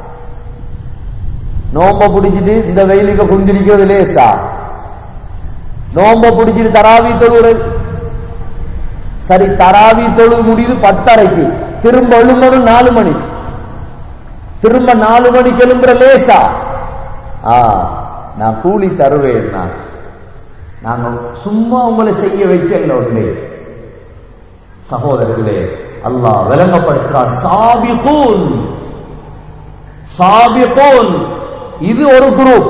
நோம்ப பிடிச்சிட்டு இந்த வெயிலுக்கு குந்திரிக்கிறது லேசா நோம்ப பிடிச்சிட்டு தராவி தொழுறது சரி தராவி தொழு முடியுது பத்தரைக்கு திரும்ப எழும்பணும் நாலு மணி திரும்ப நாலு மணிக்கு எழும்புற லேசா ஆ நான் கூலி தருவேன் நான் நாங்க சும்மா உங்களை செய்ய வைக்கல ஒண்ணே சகோதரர்களே அல்லாஹ் விளங்கப்படுத்துறார் சாபிகூன் சாபிகூன் இது ஒரு குரூப்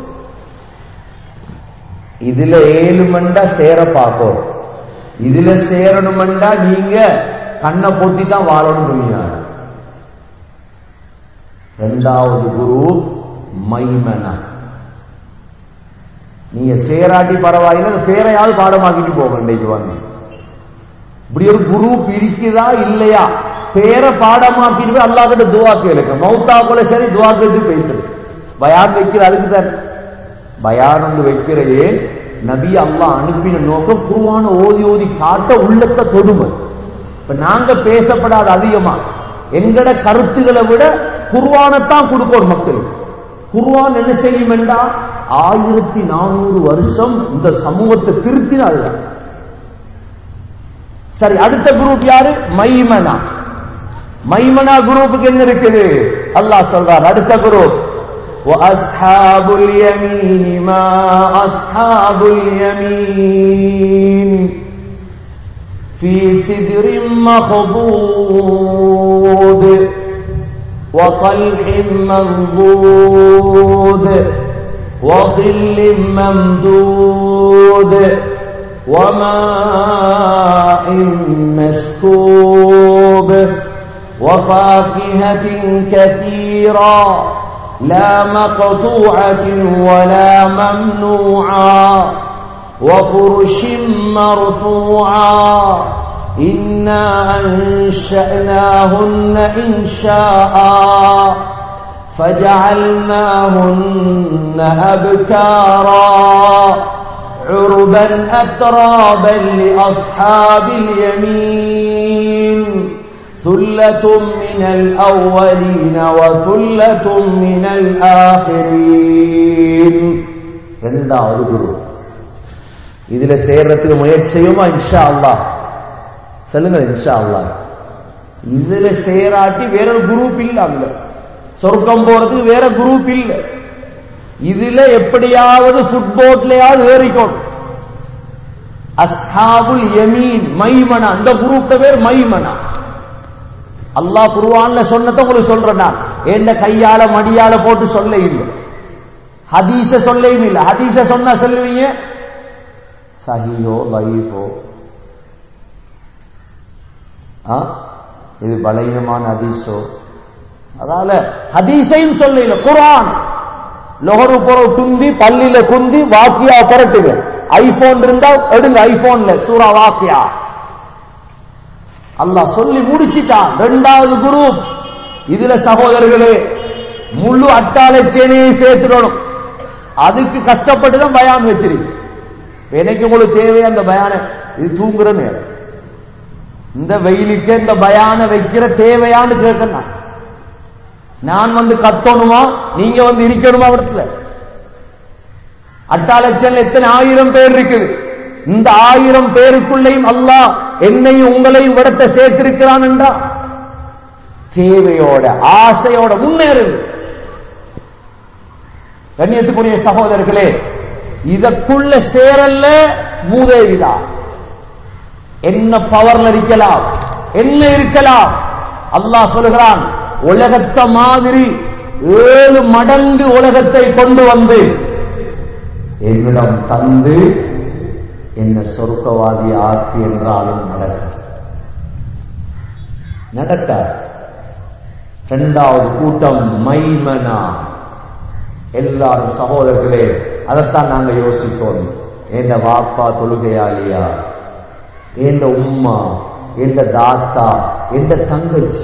இதுல ஏழு மண்டா சேர பார்க்கும் இதுல சேரணுமெண்டா நீங்க கண்ணை பொத்தி தான் வாழணும் சொல்லினார் ரெண்டாவது குரு மைமனா நீங்க சேராட்டி பரவாயில்ல அந்த பேரையாவது பாடமாக்கிட்டு போக இன்றைக்கு வந்து இப்படி ஒரு குரூப் இருக்குதா இல்லையா பேரை பாடமாக்கிட்டு போய் அல்லா கிட்ட துவா கேளுங்க மௌத்தா போல சரி துவா கேட்டு போயிட்டு பயான் வைக்கிற அதுக்கு தான் பயான் ஒன்று வைக்கிறதே நபி அல்லாஹ் அனுப்பின நோக்கம் குருவான ஓதி ஓதி காட்ட உள்ளத்தை தொடுமை இப்ப நாங்க பேசப்படாத அதிகமா எங்கட கருத்துக்களை விட குர்வானைத்தான் கொடுப்போம் மக்கள் குர்வான் என்ன செய்யும் என்றா ஆயிரத்தி நானூறு வருஷம் இந்த சமூகத்தை திருத்தினா சரி அடுத்த குரூப் யாரு மைமனா மைமனா குரூப்புக்கு என்ன இருக்குது அல்லாஹ் சொல்றார் அடுத்த குரூப் وأصحاب اليمين ما أصحاب اليمين في سدر مخضود وطلع منضود وظل ممدود وماء مسكوب وفاكهة كثيرة لا مقطوعة ولا ممنوعة وفرش مرفوعا إنا أنشأناهن إنشاء فجعلناهن أبكارا عربا أترابا لأصحاب اليمين ثلة من الأولين وثلة من الآخرين ரெண்டாவது குரு இதுல சேர்றதுக்கு முயற்சி செய்யுமா இன்ஷா அல்லாஹ் சொல்லுங்க இன்ஷா அல்லாஹ் இதுல சேராட்டி வேற ஒரு குரூப் இல்ல அங்க சொர்க்கம் போறதுக்கு வேற குரூப் இல்ல இதுல எப்படியாவது ஃபுட்போட்லயாவது ஏறிக்கணும் அஸ்ஹாபுல் யமீன் மைமனா அந்த குரூப் பேர் மைமனா அல்லாஹ் குருவான்ல சொன்னதை உங்களுக்கு சொல்றேன் நான் எந்த கையால மடியால போட்டு சொல்ல இல்லை ஹதீஸ சொல்லவும் இல்லை ஹதீஸ சொன்னா சொல்லுவீங்க சஹியோ லைஃபோ இது பலகீனமான ஹதீஸோ அதால ஹதீஸையும் சொல்ல இல்லை குரான் லொஹரு பொறவு துந்தி பள்ளியில குந்தி வாக்கியா புரட்டுங்க ஐபோன் இருந்தா எடுங்க ஐபோன்ல சூரா வாக்கியா அல்லாஹ் சொல்லி முடிச்சிட்டான் ரெண்டாவது குரூப் இதுல சகோதரர்களே முழு அட்டாளச்சேனையை சேர்த்துடணும் அதுக்கு கஷ்டப்பட்டு தான் பயான் வச்சிருக்கு எனக்கு உங்களுக்கு தேவை அந்த பயான இது தூங்குற நேரம் இந்த வெயிலுக்கு இந்த பயான வைக்கிற தேவையான்னு கேட்கணும் நான் வந்து கத்தணுமா நீங்க வந்து இருக்கணுமா இடத்துல அட்டாளச்சல் எத்தனை ஆயிரம் பேர் இருக்குது இந்த ஆயிரம் பேருக்குள்ளேயும் அல்லாஹ் என்னையும் உங்களையும் விடத்தை சேர்த்திருக்கிறான் என்றா தேவையோட ஆசையோட முன்னேறுது கண்ணியத்துக்குரிய சகோதரர்களே இதற்குள்ள சேரல்ல மூதேவிதா என்ன பவர்ல இருக்கலாம் என்ன இருக்கலாம் அல்லாஹ் சொல்கிறான் உலகத்தை மாதிரி ஏழு மடங்கு உலகத்தை கொண்டு வந்து என்னிடம் தந்து என்ன சொர்க்கவாதி ஆக்கி என்றாலும் நடக்க நடக்க இரண்டாவது கூட்டம் மைமனா எல்லாரும் சகோதரர்களே அதைத்தான் நாங்க யோசித்தோம் எந்த வாப்பா தொழுகையாளியா எந்த உம்மா எந்த தாத்தா எந்த தங்கச்சி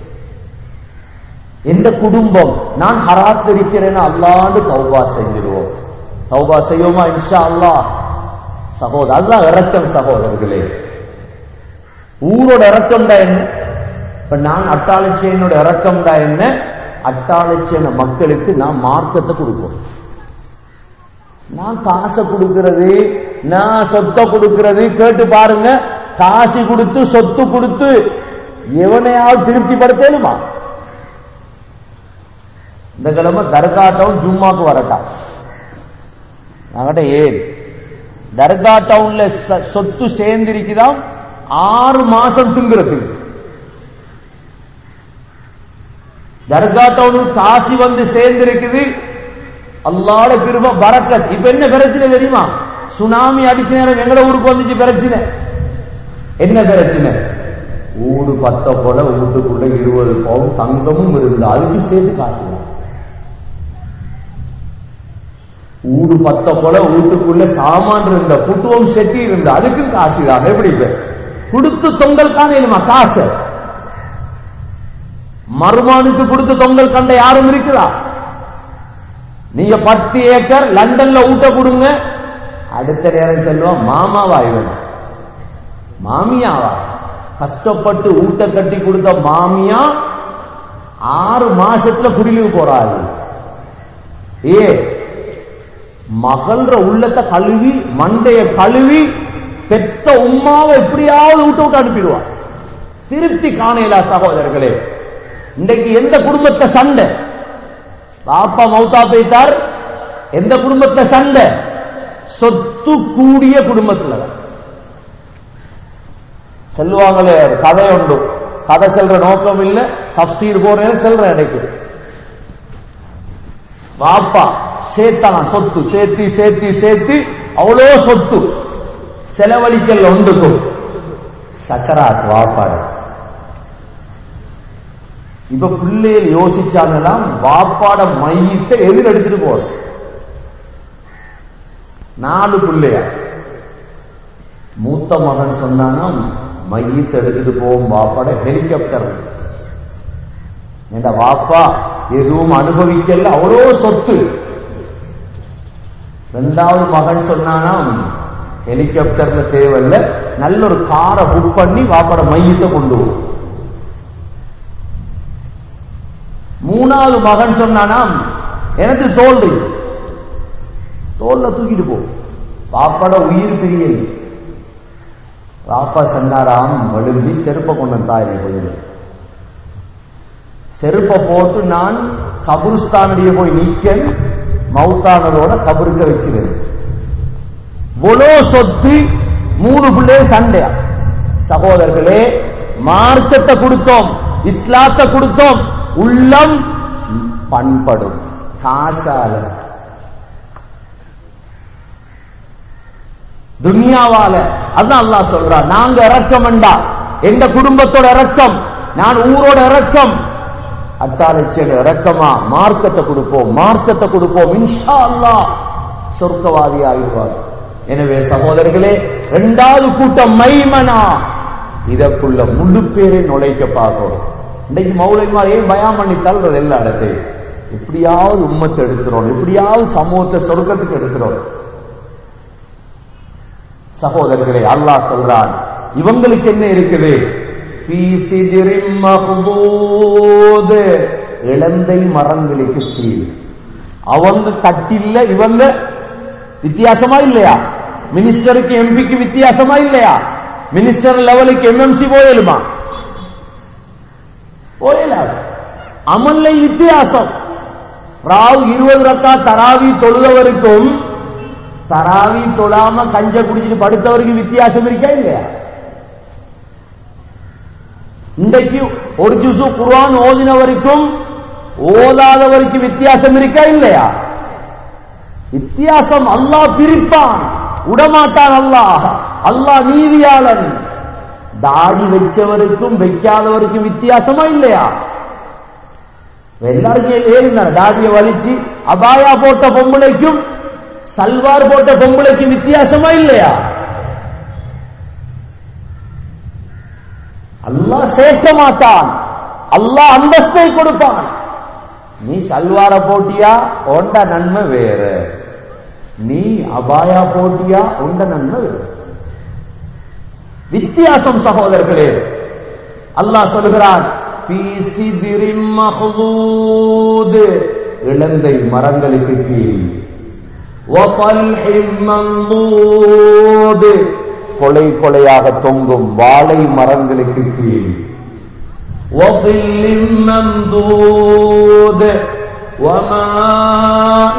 எந்த குடும்பம் நான் ஹராத் இருக்கிறேன்னு அல்லாண்டு தௌபா செஞ்சிருவோம் தௌபா செய்வோமா இன்ஷா அல்லா சகோதரர் அதுதான் இறக்கம் சகோதரர்களே ஊரோட இறக்கம் தான் என்ன இப்ப நான் அட்டாளச்சேனோட இறக்கம் தான் என்ன அட்டாளச்சேன மக்களுக்கு நான் மார்க்கத்தை கொடுப்போம் நான் காசை கொடுக்கிறது நான் சொத்தை கொடுக்கிறது கேட்டு பாருங்க காசு கொடுத்து சொத்து கொடுத்து எவனையாவது திருப்திப்படுத்தலுமா இந்த கிழமை தர்கா டவுன் ஜும்மாக்கு வரட்டா நாங்கிட்ட ஏன் தர்கா டவுன்ல ச- சொத்து சேர்ந்திருக்குதாம் ஆறு மாசம் திங்குறதுக்கு தர்கா டவுனுக்கு காசி வந்து சேர்ந்திருக்குது அல்லாட கிருப பரக்கத் இப்ப என்ன பிரச்சனை தெரியுமா சுனாமி அடிச்ச நேரம் எங்கட ஊருக்கு வந்துச்சு பிரச்சனை என்ன பிரச்சனை ஊடு பத்த போல வீட்டுக்குள்ள இருபது பவுன் தங்கமும் இருந்து அதுக்கு சேர்த்து காசு வேணும். ஊடு பத்த போல வீட்டுக்குள்ள சாமான் இருந்த புட்டுவம் செட்டி இருந்த அதுக்கும் காசு தான் எப்படி இப்ப கொடுத்து தொங்கல் காணலுமா காசு மருமானுக்கு கொடுத்து தொங்கல் கண்ட யாரும் இருக்கிறா நீங்க பத்து ஏக்கர் லண்டன்ல ஊட்ட கொடுங்க அடுத்த நேரம் செல்வம் மாமாவா இவன் மாமியாவா கஷ்டப்பட்டு ஊட்ட கட்டி கொடுத்த மாமியா ஆறு மாசத்துல குடிலுக்கு போறாரு ஏ மகள்ற உள்ளத்தை கழுவி மண்டைய கழுவி பெத்த உம்மாவை எப்படியாவது விட்டு விட்டு அனுப்பிடுவான் திருப்தி காணையிலா சகோதரர்களே இன்றைக்கு எந்த குடும்பத்தை சண்டை பாப்பா மௌத்தா போயிட்டார் எந்த குடும்பத்துல சண்டை சொத்து கூடிய குடும்பத்துல சொல்லுவாங்களே ஒரு கதை உண்டு கதை சொல்ற நோக்கம் இல்ல தப்சீர் போறேன் செல்ற இடைக்கு வாப்பா சேர்த்தான் சொத்து சேர்த்தி சேர்த்தி சேர்த்தி அவ்வளோ சொத்து செலவழிக்கல் ஒன்றுக்கும் சக்கராத் வாப்பாடு இப்ப பிள்ளைகள் யோசிச்சாங்கலாம் வாப்பாட மையத்தை எதிர் எடுத்துட்டு போறது நாலு பிள்ளையா மூத்த மகன் சொன்னானா மையத்தை எடுத்துட்டு போவோம் வாப்பாட ஹெலிகாப்டர் இந்த வாப்பா எதுவும் அனுபவிக்கல அவ்வளோ சொத்து ரெண்டாவது மகன் சொன்னானா ஹெலிகாப்டர்ல தேவையில்ல நல்ல ஒரு காரை புக் பண்ணி வாப்பாட மையத்தை கொண்டு வரும் மூணாவது மகன் சொன்னானாம் எனக்கு தோல் இருக்கு. தோல்ல தூக்கிட்டு போ பாப்பாட உயிர் பிரியல் பாப்பா சொன்னாராம் வழும்பி செருப்பை கொண்டு வந்தா கொஞ்சம் செருப்பை போட்டு நான் கபருஸ்தானுடைய போய் நிக்க மவுத்தானதோட கபருக்க வச்சிருந்தேன் இவ்வளோ சொத்து மூணு பிள்ளை சண்டையா சகோதரர்களே மார்க்கத்தை கொடுத்தோம் இஸ்லாத்தை கொடுத்தோம் உள்ளம் பண்படும் காசால துனியாவால அதான் அல்லாஹ் சொல்றான் நாங்க இறக்கம்டா எங்க குடும்பத்தோட இறக்கம் நான் ஊரோட இறக்கம் அட்டாளச்சியோட இறக்கமா மார்க்கத்தை கொடுப்போம் மார்க்கத்தை கொடுப்போம் இன்ஷா அல்லாஹ் சொர்க்கவாதி ஆகிடுவார் எனவே சகோதரர்களே இரண்டாவது கூட்டம் மைமனா இதற்குள்ள முழு பேரை நுழைக்க பார்க்கிறோம் இன்னைக்கு மௌலிமா ஏன் பயம் பண்ணி தள்ளுறது எல்லா இடத்தையும் எப்படியாவது உம்மத்தை எடுக்கிறோம் எப்படியாவது சமூகத்தை சொர்க்கத்துக்கு எடுக்கிறோம் சகோதரர்களே அல்லாஹ் சொல்றான் இவங்களுக்கு என்ன இருக்குது ஃபீ சிஜ்ரின் மஹ்தூத். இளந்தை மரங்களுக்கு கீழ் அவங்க கட்டில்ல இவங்க வித்தியாசமா இல்லையா மினிஸ்டருக்கு எம்பிக்கு வித்தியாசமா இல்லையா மினிஸ்டர் லெவலுக்கு எம்எம்சி போயலுமா போயலாது அமல்லை வித்தியாசம் ராவ் இருபது ரக்கா தராவி தொழுதவருக்கும் தராவி தொழாம கஞ்ச குடிச்சிட்டு படுத்தவருக்கு வித்தியாசம் இருக்கா இல்லையா இன்றைக்கு ஒரு ஜுசு குர்ஆன் ஓதினவருக்கும் ஓதாதவருக்கு வித்தியாசம் இருக்கா இல்லையா வித்தியாசம் அல்லாஹ் பிரிப்பான் விடமாட்டான் அல்லாஹ் அல்லாஹ் நீதியாளன் தாடி வச்சவருக்கும் வைக்காதவருக்கும் வித்தியாசமா இல்லையா எல்லாருக்கும் ஏறினார் தாடியை வலிச்சு அபாயா போட்ட பொம்பளைக்கும் சல்வார் போட்ட பொம்பளைக்கும் வித்தியாசமா இல்லையா அல்லாஹ் சேர்க்க மாட்டான் அல்லாஹ் அந்தஸ்தை கொடுப்பான் நீ சல்வார போட்டியா உண்ட நன்மை வேற நீ அபாயா போட்டியா உண்ட நன்மை வேற வித்தியாசம் சகோதரர்களே அல்லாஹ் சொல்கிறான் "ஃபீ சிதிரின் மஹ்தூத்." இலந்தை மரங்களுக்கு கீழ் வஃபல்ஹின் மன்தூத். கொலை கொலையாக தொங்கும் வாழை மரங்களுக்கு கீழ் وظل ممدود وماء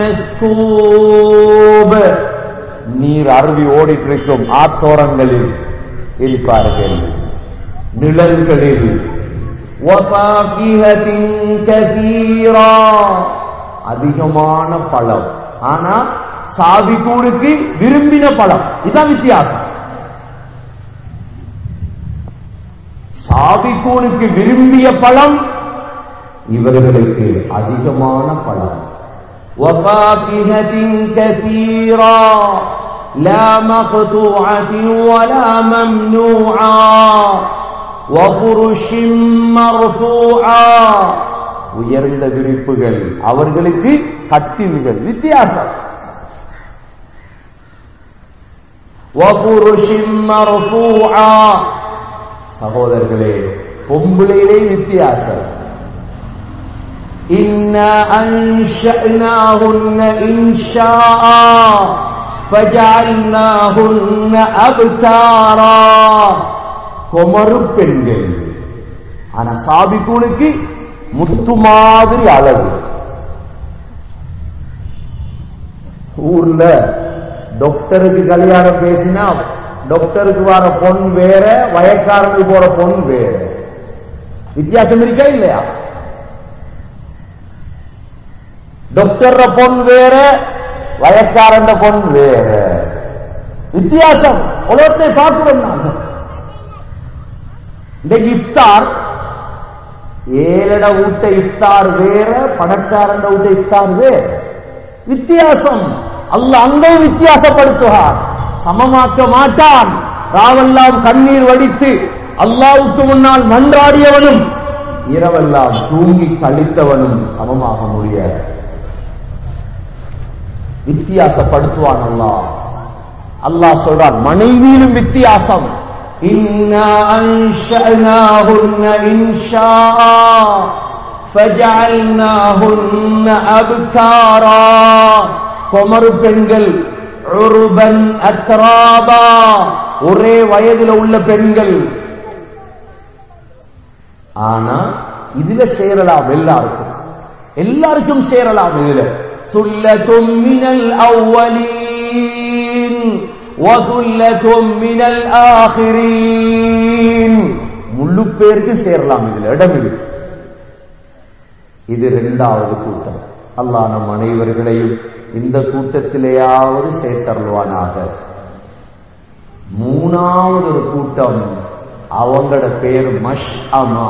مسكوب நீர் அருவி ஓடிட்டு இருக்கும் ஆத்தோரங்களில் இருப்பார்கள் நிழல்களில் وفاكهة كثيرا அதிகமான பழம் ஆனா சாபிகூனுக்கு விரும்பின பழம் இதான் வித்தியாசம் சாபிகூனுக்கு விரும்பிய பழம் இவர்களுக்கு அதிகமான பழம் وفاكهة كثيرا لا مقطوعة ولا ممنوعا وفرش مرفوعا உயர்ந்த விரிப்புகள் அவர்களுக்கு கட்டில்கள் வித்தியாசம் وفرش مرفوعا சகோதரர்களே பொம்பளையிலே வித்தியாசம் إنا أنشأناهن إنشاء فجعلناهن أبكارا குமரு பெண்கள் ஆனா சாபிக்கூனுக்கு முத்து மாதிரி அழகு ஊர்ல டாக்டருக்கு கல்யாணம் பேசினா டாக்டருக்கு வர பொன் வேற வயக்காரனுக்கு போற பொன் வேற வித்தியாசம் இருக்கா இல்லையா டாக்டர் பொன் வேற வயக்காரன் பொன் வேற வித்தியாசம் உலகத்தை பார்க்கிறோம் நாங்கள் இந்த இஃப்தார் ஏழட ஊட்ட இஃப்தார் வேற பணக்காரன் ஊட்ட இஃப்தார் வேற வித்தியாசம் அல்ல அங்கே வித்தியாசப்படுத்துவார் சமமாக்க மாட்டான் ராவெல்லாம் கண்ணீர் வடித்து அல்லாவுக்கு முன்னால் மன்றாடியவனும் இரவெல்லாம் தூங்கி கழித்தவனும் சமமாக முடியாது வித்தியாசப்படுத்துவான் அல்லாஹ் அல்லாஹ் சொல்றான் மனைவியிலும் வித்தியாசம் இன்னா அன்ஷஅனாஹுன்ன இன்ஷாஆ فجعلناهن أبكارا குமரு பெண்கள் உருபன் அத்ராபா ஒரே வயதுல உள்ள பெண்கள் ஆனா இதுல சேரலாம் எல்லாருக்கும் எல்லாருக்கும் சேரலாம் இதுல சுல்லத்தும் மினல் அவ்வலீன் வசுல்லத்தும் மினல் ஆகிரீன் முழு பேருக்கு சேரலாம் இதுல இடம் இருக்கு இது இரண்டாவது கூட்டம் அல்லாஹ் நம் அனைவர்களையும் இந்த கூட்டத்திலேயாவது சேர்த்தருள்வானாக மூணாவது ஒரு கூட்டம் அவங்களோட பேர் மஷ் அமா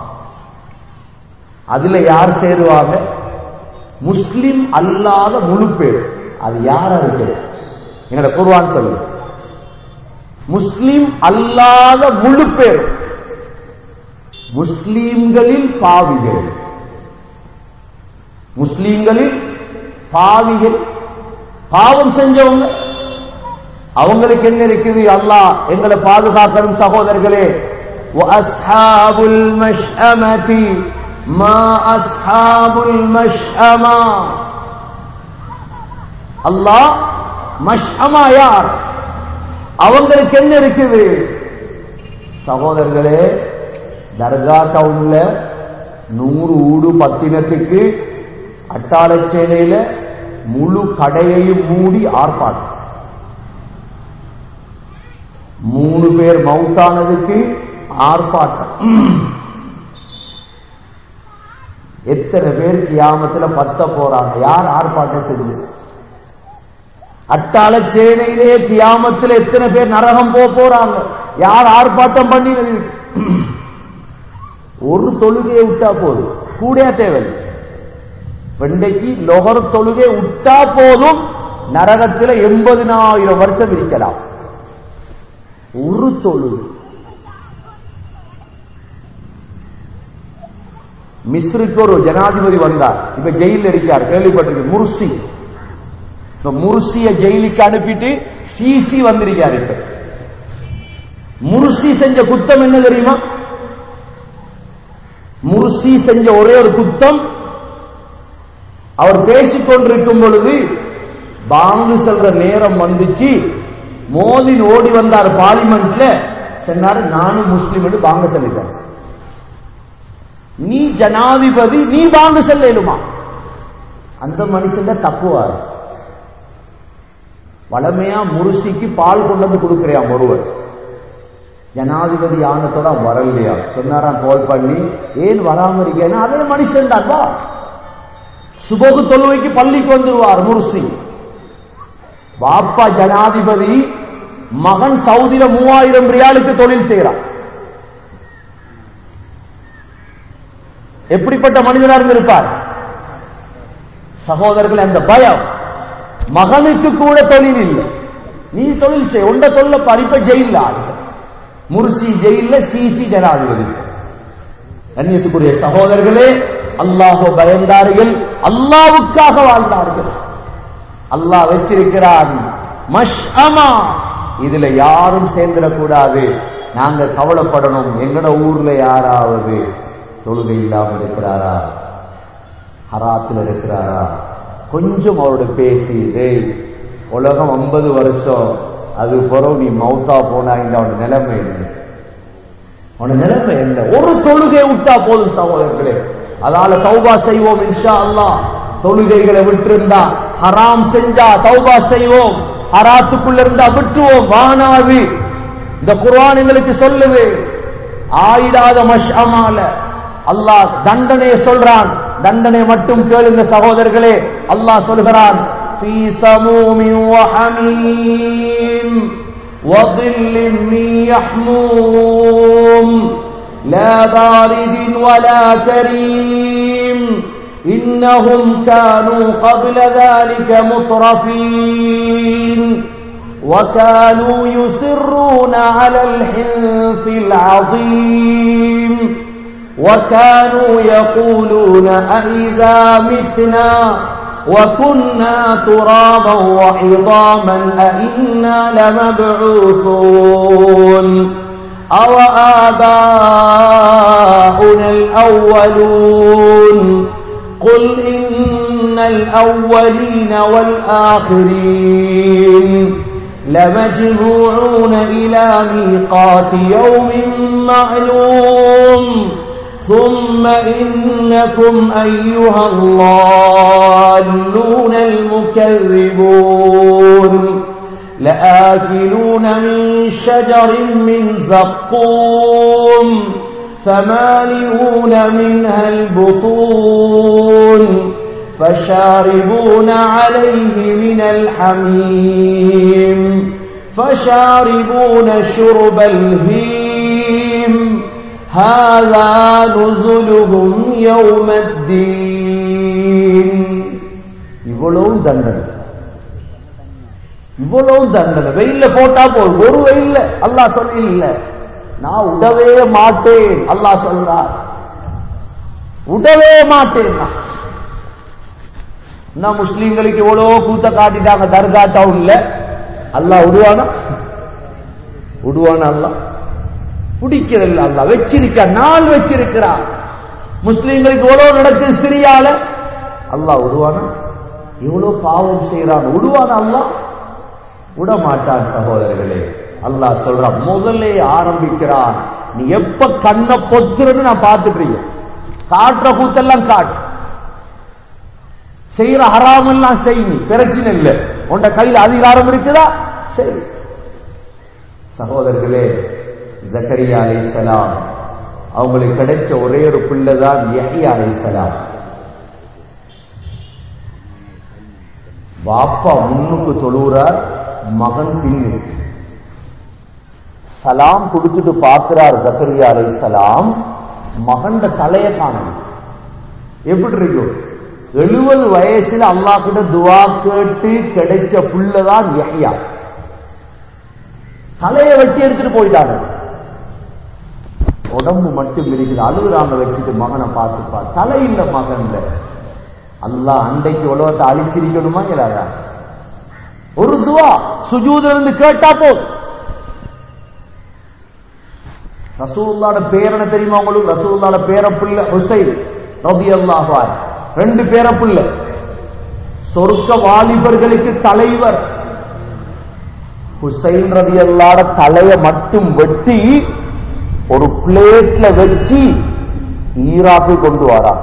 அதுல யார் சேருவாங்க முஸ்லிம் அல்லாத முழு பேர் அது யாரா இருக்கு என்னோட குர்வான் சொல்லு முஸ்லிம் அல்லாத முழு பேர் முஸ்லிம்களில் பாவிகள் முஸ்லீம்களில் பாவிகள் பாவம் செஞ்சவங்க அவங்களுக்கு என்ன இருக்குது அல்லாஹ் எங்களை பாதுகாக்கணும் சகோதரர்களே وأصحاب المشأمة ما أصحاب المشأمة அல்லாஹ் மஷ்அமா யார் அவங்களுக்கு என்ன இருக்குது சகோதரர்களே தர்கா டவுன்ல நூறு ஊடு பத்தினத்துக்கு அட்டாளச்சேனையில முழு கடையையும் மூடி ஆர்ப்பாட்டம் மூணு பேர் மவுத்தானதுக்கு ஆர்ப்பாட்டம் எத்தனை பேர் கியாமத்துல பத்த போறாங்க யார் ஆர்ப்பாட்டம் செஞ்சு அட்டாள சேனையிலே கியாமத்தில் எத்தனை பேர் நரகம் போக போறாங்க யார் ஆர்ப்பாட்டம் பண்ணினது ஒரு தொழுகையை விட்டா போதும் கூட தேவையில்லை வெண்டைக்கு லொகர் தொழுகை விட்டா போதும் நரகத்தில் எண்பதினாயிரம் வருஷம் இருக்கலாம் ஒரு தொழுகை மிஸ்ருக்கு ஒரு ஜனாதிபதி வந்தார் இப்ப ஜெயில இருக்கார் கேள்விப்பட்டிருக்கு முர்சி இப்ப முர்சிய ஜெயிலுக்கு அனுப்பிட்டு சிசி வந்திருக்கார் இப்ப முர்சி செஞ்ச குத்தம் என்ன தெரியுமா முர்சி செஞ்ச ஒரே ஒரு குத்தம் அவர் பேசிக் கொண்டிருக்கும் பொழுது பாங்கு செல்ற நேரம் வந்துச்சு மோதி ஓடி வந்தார் பார்லிமெண்ட்ல சொன்னாரு நானும் முஸ்லீம் என்று பாங்க சொல்லிட்டார் நீ ஜனாதிபதி நீ பாங்கு செல்லுமா அந்த மனுஷன் தப்புவார் வளமையா முருசிக்கு பால் கொண்டு வந்து கொடுக்கிறியாம் ஒருவர் ஜனாதிபதி ஆனத்தோட வரலையா சொன்னாராம் கால் பண்ணி ஏன் வராம இருக்கேன்னா அதே மனுஷன் தான்பா சுபகு தொழுவைக்கு பள்ளிக்கு வந்துருவார் முர்சி பாப்பா ஜனாதிபதி மகன் சவுதியில மூவாயிரம் ரியாலுக்கு தொழில் செய்யறான் எப்படிப்பட்ட மனிதனாக இருந்திருப்பார் சகோதரர்கள் அந்த பயம் மகனுக்கு கூட தொழில் இல்லை நீ தொழில் செய் உண்ட தொழில பறிப்ப ஜெயில முர்சி ஜெயில சிசி ஜனாதிபதி கண்ணியத்துக்குரிய சகோதரர்களே அல்லாஹோ பயந்தார்கள் அல்லாவுக்காக வாழ்ந்தார்கள் அல்லாஹ் வச்சிருக்கிறான் மஷ்அமா இதுல யாரும் சேர்ந்துடக்கூடாது நாங்க கவலைப்படணும் எங்கட ஊர்ல யாராவது தொழுகை இல்லாமல் இருக்கிறாரா ஹராத்தில் இருக்கிறாரா கொஞ்சம் அவரோட பேசி டேய் உலகம் ஐம்பது வருஷம் அது பிறகு நீ மவுத்தா போனா இந்த அவனோட நிலைமை என்ன அவனோட நிலைமை என்ன ஒரு தொழுகை விட்டா போதும் சகோதரர்களே அதால தௌபா செய்வோம் இன்ஷா அல்லாஹ் தொழுகைகளை விட்டிருந்தா ஹராம் செஞ்சா தௌபா செய்வோம் ஹராத்துக்குள்ள இருந்தா விட்டுவோம் வானாது இந்த குர்ஆன் எங்களுக்கு சொல்லுது ஆயிடாத மஷ்அமால அல்லாஹ் தண்டனையை சொல்றான் தண்டனை மட்டும் கேளுங்க சகோதரர்களே அல்லாஹ் சொல்கிறான் في سموم وحميم وظل من يحموم لا بارد ولا كريم إنهم كانوا قبل ذلك مترفين وكانوا يسرون على الحنث العظيم وكانوا يقولون أئذا متنا وكنا ترابا وعظاما أئنا لمبعوثون أو آباؤنا الأولون قل إن الأولين والآخرين لمجموعون إلى ميقات يوم معلوم ثم إنكم أيها الضالون المكذبون لآكلون من شجر من زقوم فمالئون منها البطون فشاربون عليه من الحميم فشاربون شرب الهيم هذا نزلهم يوم الدين இவ்வளவு தண்டனை இவ்வளவு தண்டனை வெயில்ல போட்டா போதும் ஒரு வெயில்ல அல்லாஹ் சொல்லி இல்ல நான் உடவே மாட்டேன் அல்லாஹ் சொல்றார் உடவே மாட்டேன் நான். இன்னும் முஸ்லீம்களுக்கு எவ்வளவோ கூத்த காட்டிட்டாங்க தர்கா டவுன்ல அல்லாஹ் உருவானா உருவானா அல்லாஹ் பிடிக்கிறல்ல அல்லாஹ் வச்சிருக்க நாள் வச்சிருக்கிறான் முஸ்லீம்களுக்கு எவ்வளவு நடக்குது சிரியால அல்லாஹ் உருவானா எவ்வளவு பாவம் செய்யறான் உருவான அல்லாஹ் விட மாட்டான் சகோதரர்களே அல்லாஹ் சொல்றான் முதல்ல ஆரம்பிக்கிறான் நீ எப்ப கண்ணை பொத்துறன்னு நான் பார்த்துட்டு இருக்கேன் காட்டுற கூத்தெல்லாம் காட்டு செய்யற ஹராமெல்லாம் செய் நீ பிரச்சனை இல்லை உன்ட கையில் அதிகாரம் இருக்குதா சரி சகோதரர்களே ஜக்கரியா அலைசலாம் அவங்களுக்கு கிடைச்ச ஒரே ஒரு பிள்ளை தான் யஹ்யா அலைசலாம் வாப்பா முன்னுக்கு தொழுகிறார் மகன் பின்னுக்கு சலாம் கொடுத்துட்டு பார்க்கிறார் ஜக்கரியா அலைசலாம் மகண்ட தலைய காணும் எப்படி இருக்கும் எழுபது வயசுல அல்லா கிட்ட துவா கேட்டு கிடைச்ச புள்ளதான் யஹ்யா தலையை வெட்டி எடுத்துட்டு போயிட்டாங்க உடம்பு மட்டும் இருக்குது அழுகுறாங்க வச்சுட்டு மகனை பார்த்துப்பா தலை இல்ல மகன்ல அல்லாஹ் அண்டைக்கு உலகத்தை அழிச்சிருக்கணுமா இல்லாதா ஒரு துவா சுஜூத இருந்து கேட்டா போதும் ரசூல்லாட பேரனை தெரியுமா உங்களுக்கு ரசூல்லாட பேரப்பிள்ளை ஹுசைன் ரபி அல்லாஹார் ரெண்டு பேரப்பிள்ளை சொர்க்க வாலிபர்களுக்கு தலைவர் ஹுசைன் ரவி அல்லாட தலைய மட்டும் வெட்டி ஒரு பிளேட்ல வச்சு ஈராக்கு கொண்டு வரா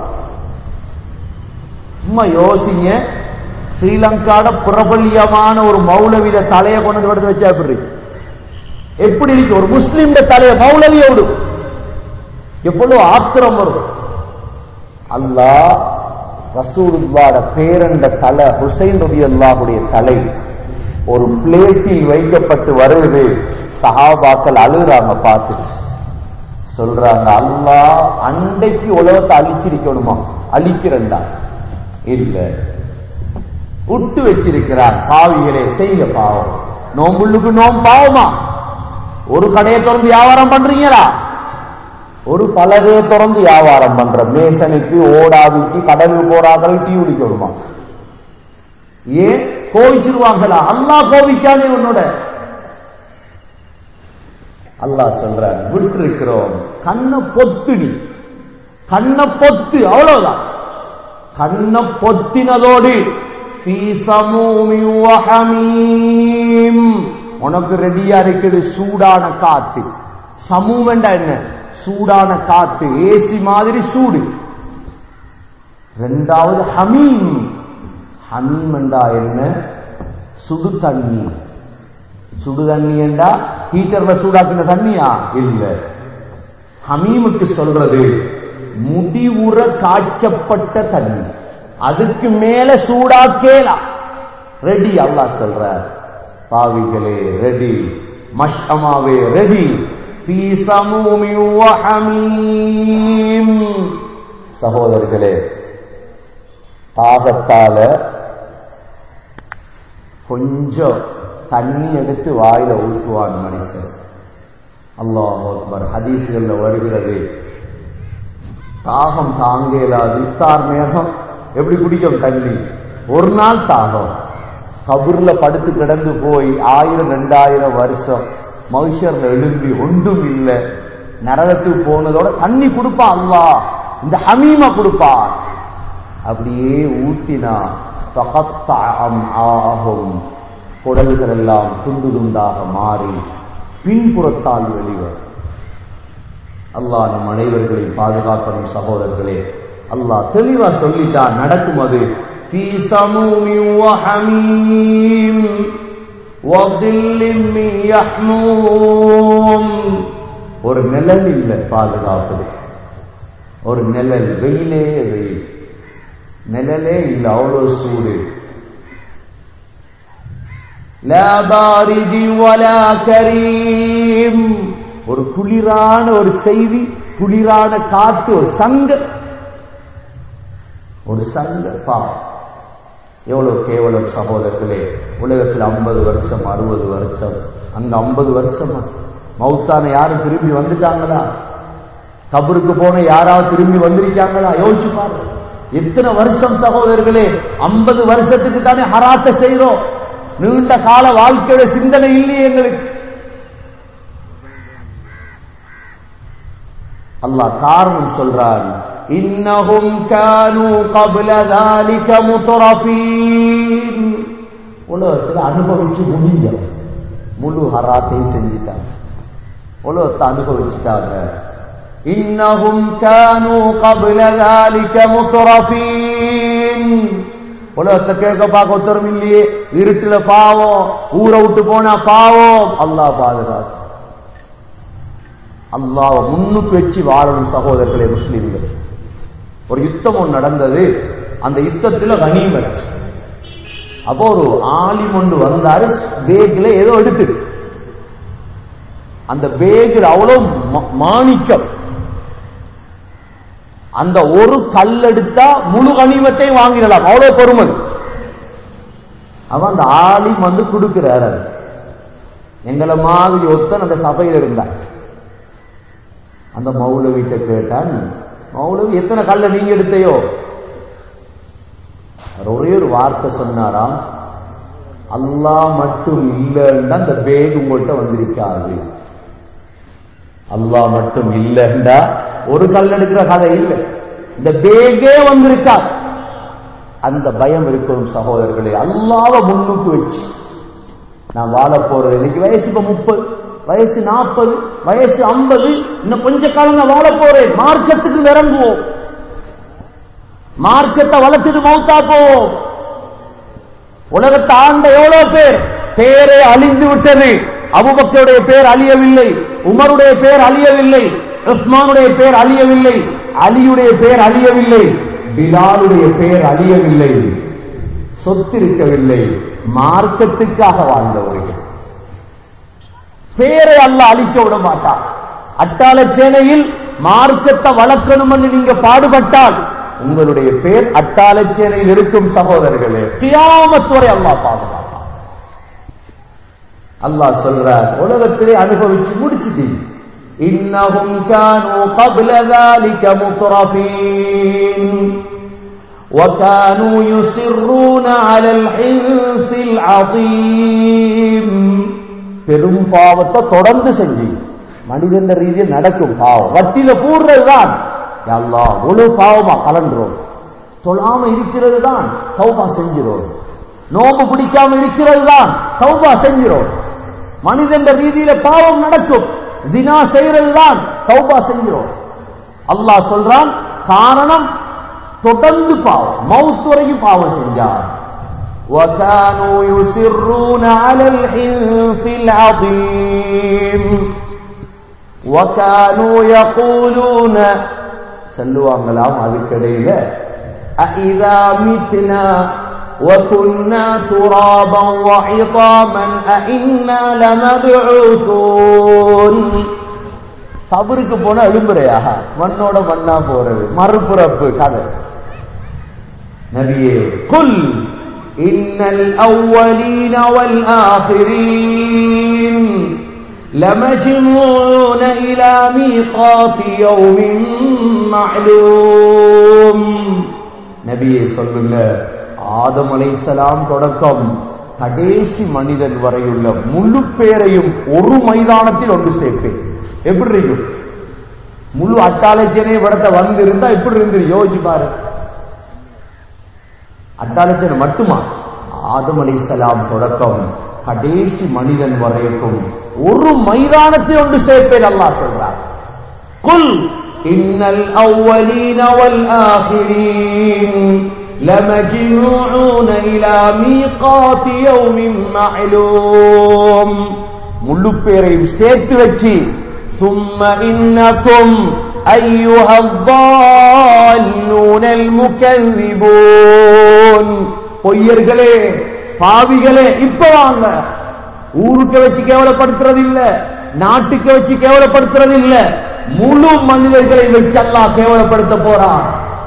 சும்மா யோசிங்க ஸ்ரீலங்காட பிரபல்யமான ஒரு மௌலவித தலையை கொண்டு வந்து வச்சா எப்படி இருக்கு? எப்படி இருக்கு ஒரு முஸ்லீம் தலைய மௌலவியோடு எவ்வளவு ஆத்திரம் வரும் அல்லாஹ் ரசூலுல்லாட பேரண்ட தலை ஹுசைன் ரவி அல்லாஹுடைய தலை ஒரு பிளேட்டில் வைக்கப்பட்டு வருவது சஹாபாக்கள் அழுகுறாங்க பார்த்துட்டு சொல்றாங்க அல்லாஹ் அண்டைக்கு உலகத்தை அழிச்சிருக்கணுமா அழிக்கிறண்டா இல்ல விட்டு வச்சிருக்கிறார் பாவிகளே செய்ய பாவம் நோம்புள்ளுக்கு நோம் பாவமா ஒரு கடையை திறந்து வியாபாரம் பண்றீங்களா ஒரு பலகையை திறந்து வியாபாரம் பண்ற மேசனுக்கு ஓடாவிக்கு கடலுக்கு போறார்கள் டீ குடிக்கணுமா ஏன் கோவிச்சிருவாங்களா அல்லாஹ் கோவிக்கானே உன்னோட அல்லாஹ் சொல்ற விட்டு இருக்கிறோம் கண்ணை பொத்து நீ கண்ணை பொத்து அவ்வளவுதான் கண்ணை பொத்தினதோடு ஃபீ சமூமி வஹமீம். உனக்கு ரெடியா இருக்குது சூடான காத்து சமூமெண்டா என்ன சூடான காத்து ஏசி மாதிரி சூடு ரெண்டாவது ஹமீம் ஹமீம் என்றா என்ன சுடு தண்ணி சுடு தண்ணி என்றா ஹீட்டர்ல சூடாக்கின தண்ணியா இல்ல ஹமீமுக்கு சொல்றது முடிவுற காய்ச்சப்பட்ட தண்ணி அதுக்கு மேல சூடாக்கேலாம் ரெடி அல்லாஹ் சொல்ற பாவிகளே ரெடி மஷ்ஹமாவே ரெடி ஃபீ சமூமி வஹமீம் சகோதரர்களே தாகத்தால கொஞ்சம் தண்ணி எடுத்து வாயில ஊற்றுவான் மனுஷன் அல்லாஹ் அக்பர் ஹதீஸ்கள்ல வருகிறது தாகம் தாங்க இயலாது இஃப்தார் நேரம் எப்படி குடிக்கும் தண்ணி ஒரு நாள் தாகம் கபூர்ல படுத்து கிடந்து போய் ஆயிரம் ரெண்டாயிரம் வருஷம் மனுஷர்ல எழும்பி ஒன்றும் இல்லை நரகத்துக்கு போனதோட தண்ணி கொடுப்பான் அல்லாஹ் இந்த ஹமீமா கொடுப்பான் அப்படியே ஊட்டினா ஆகும் குடல்கள் எல்லாம் துண்டு துண்டாக மாறி பின்புறத்தால் வெளிவரும் அல்லாஹ் நம் அனைவர்களை பாதுகாக்கணும் சகோதரர்களே அல்லாஹ் தெளிவா சொல்லிட்டான் நடக்கும் அது في سموم وحميم وظل من يحموم ஒரு நிழல் இல்லை பாதுகாப்பது ஒரு நிழல் வெயிலே வெயில் நிழலே இல்லை அவ்வளவு சூடு لا بارد ولا كريم ஒரு குளிரான ஒரு செய்தி குளிரான காற்று ஒரு சங்க ஒரு சங்க பாவம் எவ்வளவு கேவலம் சகோதரர்களே உலகத்தில் ஐம்பது வருஷம் அறுபது வருஷம் அங்க ஐம்பது வருஷமா மௌத்தான யாரும் திரும்பி வந்துட்டாங்களா கபருக்கு போன யாராவது திரும்பி வந்திருக்காங்களா யோசிச்சு பாருங்க எத்தனை வருஷம் சகோதரர்களே ஐம்பது வருஷத்துக்கு தானே ஹராத்த செய்யறோம் நீண்ட கால வாழ்க்கையோட சிந்தனை இல்லையே எங்களுக்கு அல்லாஹ் காரணம் சொல்றான் இன்னஹும் கானு கப்ல ذلك முத்ரஃபீன் உலகத்தில் அனுபவிச்சு முடிஞ்சவன் முழு ஹராத்தையும் செஞ்சிட்டாங்க உலகத்தை அனுபவிச்சுட்டாங்க இன்னஹும் கானு கப்ல ذلك முத்ரஃபீன் உலகத்தை கேட்க பார்க்க ஒருத்தரும் இல்லையே இருட்டுல பாவம் ஊரை விட்டு போனா பாவம் அல்லாஹ் பாதுகாத்து அல்லாஹ் முன்னுக்கு வச்சு வாழணும் சகோதரர்களே முஸ்லீம்கள் ஒரு யுத்தம் ஒன்று நடந்தது அந்த யுத்தத்துல கனிமத் அப்போ ஒரு ஆலிம் ஒன்று வந்தாரு பேக்ல ஏதோ எடுத்துச்சு அந்த பேக்கில் அவ்வளவு ம- மாணிக்கம் அந்த ஒரு கல் எடுத்தா முழு கனிமத்தையும் வாங்கிடலாம் அவ்வளவு பொறுமதி அவன் அந்த ஆலிம் வந்து கொடுக்கிறார் அது எங்களை மாதிரி ஒருத்தன் அந்த சபையில் இருந்தான் அந்த மௌலவிட்ட கேட்டான் மௌலவி எத்தனை கல்ல நீங்க எடுத்தையோ அவர் ஒரே ஒரு வார்த்தை சொன்னாராம் அல்லாஹ் மட்டும் இல்லைன்னா அந்த பேக் உங்கள்கிட்ட வந்திருக்காது அல்லாஹ் மட்டும் இல்லைன்னா ஒரு கல் எடுக்கிற கதை இல்லை இந்த பேகே வந்திருக்கா அந்த பயம் இருக்கணும் சகோதரர்களே அல்லாஹ்வை முன்னுக்கு வச்சு நான் வாழ போறது இன்னைக்கு வயசு இப்ப முப்பது வயசு நாற்பது வயசு ஐம்பது இன்னும் கொஞ்ச காலம் நான் வாழ போறேன் மார்க்கத்துக்கு நிரம்புவோம் மார்க்கத்தை வளர்த்துட்டு மௌத்தா போவோம் உலகத்தை ஆண்ட எவ்வளவு பேர் பேரே அழிந்து விட்டது அபுபக்கருடைய பேர் அழியவில்லை உமருடைய பேர் அழியவில்லை உஸ்மானுடைய பேர் அழியவில்லை அலியுடைய பேர் அழியவில்லை பிலாலுடைய பேர் அழியவில்லை சொத்து இருக்கவில்லை மார்க்கத்துக்காக வாழ்ந்தவர்கள் பேரை அல்ல அழிக்க விட மாட்டான் அட்டாள சேனையில் மார்க்கத்தை வளர்க்கணும் என்று நீங்க பாடுபட்டால் உங்களுடைய பேர் அட்டாள சேனையில் இருக்கும் சகோதரர்களே கியாமத் வரை அல்லாஹ் பாதுகாப்பான் அல்லாஹ் சொல்றார் உலகத்திலே அனுபவிச்சு முடிச்சுட்டீங்க இன்னஹும் கானு قبل ذلك مترفين وكانوا يصرون على الحنث العظيم பெரும் பாவத்தை தொடர்ந்து செஞ்சு மனிதன் ரீதியில் நடக்கும் பாவம் வட்டியில கூடுறதுதான் எல்லாம் முழு பாவமா கலண்டுறோம் தொழாம இருக்கிறது தான் சௌபா செஞ்சிரோம் நோம்பு பிடிக்காம இருக்கிறது தான் சௌபா செஞ்சிரோம் மனிதன் ரீதியில பாவம் நடக்கும் ஜினா செய்யறது தான் சௌபா செஞ்சிரோம் அல்லாஹ் சொல்றான் காரணம் தொடர்ந்து பாவம் மவுத் வரைக்கும் பாவம் செஞ்சார் وكانوا يسرون على الحنث العظيم وكانوا يقولون சொல்லுவாங்களாம் அதுக்கிடையில أإذا متنا وكنا ترابا وعظاما أإنا لمبعوثون சபருக்கு போன எழும்புறையா மண்ணோட மண்ணா போறது மறுபுறப்பு கதை நபியே குல் இன்னல் அவ்வலீன வல் ஆகிரீன் لمجموعون إلى ميقات يوم معلوم நபியே சொல்லுங்க ஆதம் அலைசலாம் தொடக்கம் கடைசி மனிதன் வரையுள்ள முழு பேரையும் ஒரு மைதானத்தில் ஒன்று சேர்ப்பேன் எப்படி இருக்கும் முழு அட்டாளச்சனை படத்தை வந்து இருந்தா எப்படி இருந்து யோசிச்சு பாரு அட்டாளச்சனை மட்டுமா ஆதம் அலைசலாம் தொடக்கம் கடைசி மனிதன் வரைக்கும் ஒரு மைதானத்தில் ஒன்று சேர்ப்பேன் அல்லாஹ் சொல்றார் குல் இன்னல் அவ்வலீன வல் ஆகிரீன் لمجموعون إلى ميقات يوم معلوم முழு பேரையும் சேர்த்து வச்சு ثم إنكم أيها الضالون المكذبون பொய்யர்களே பாவிகளே இப்ப வாங்க ஊருக்கு வச்சு கேவலப்படுத்துறது இல்ல நாட்டுக்கு வச்சு கேவலப்படுத்துறது இல்ல முழு மனிதர்களை வச்சு அல்லாஹ் கேவலப்படுத்த போறான்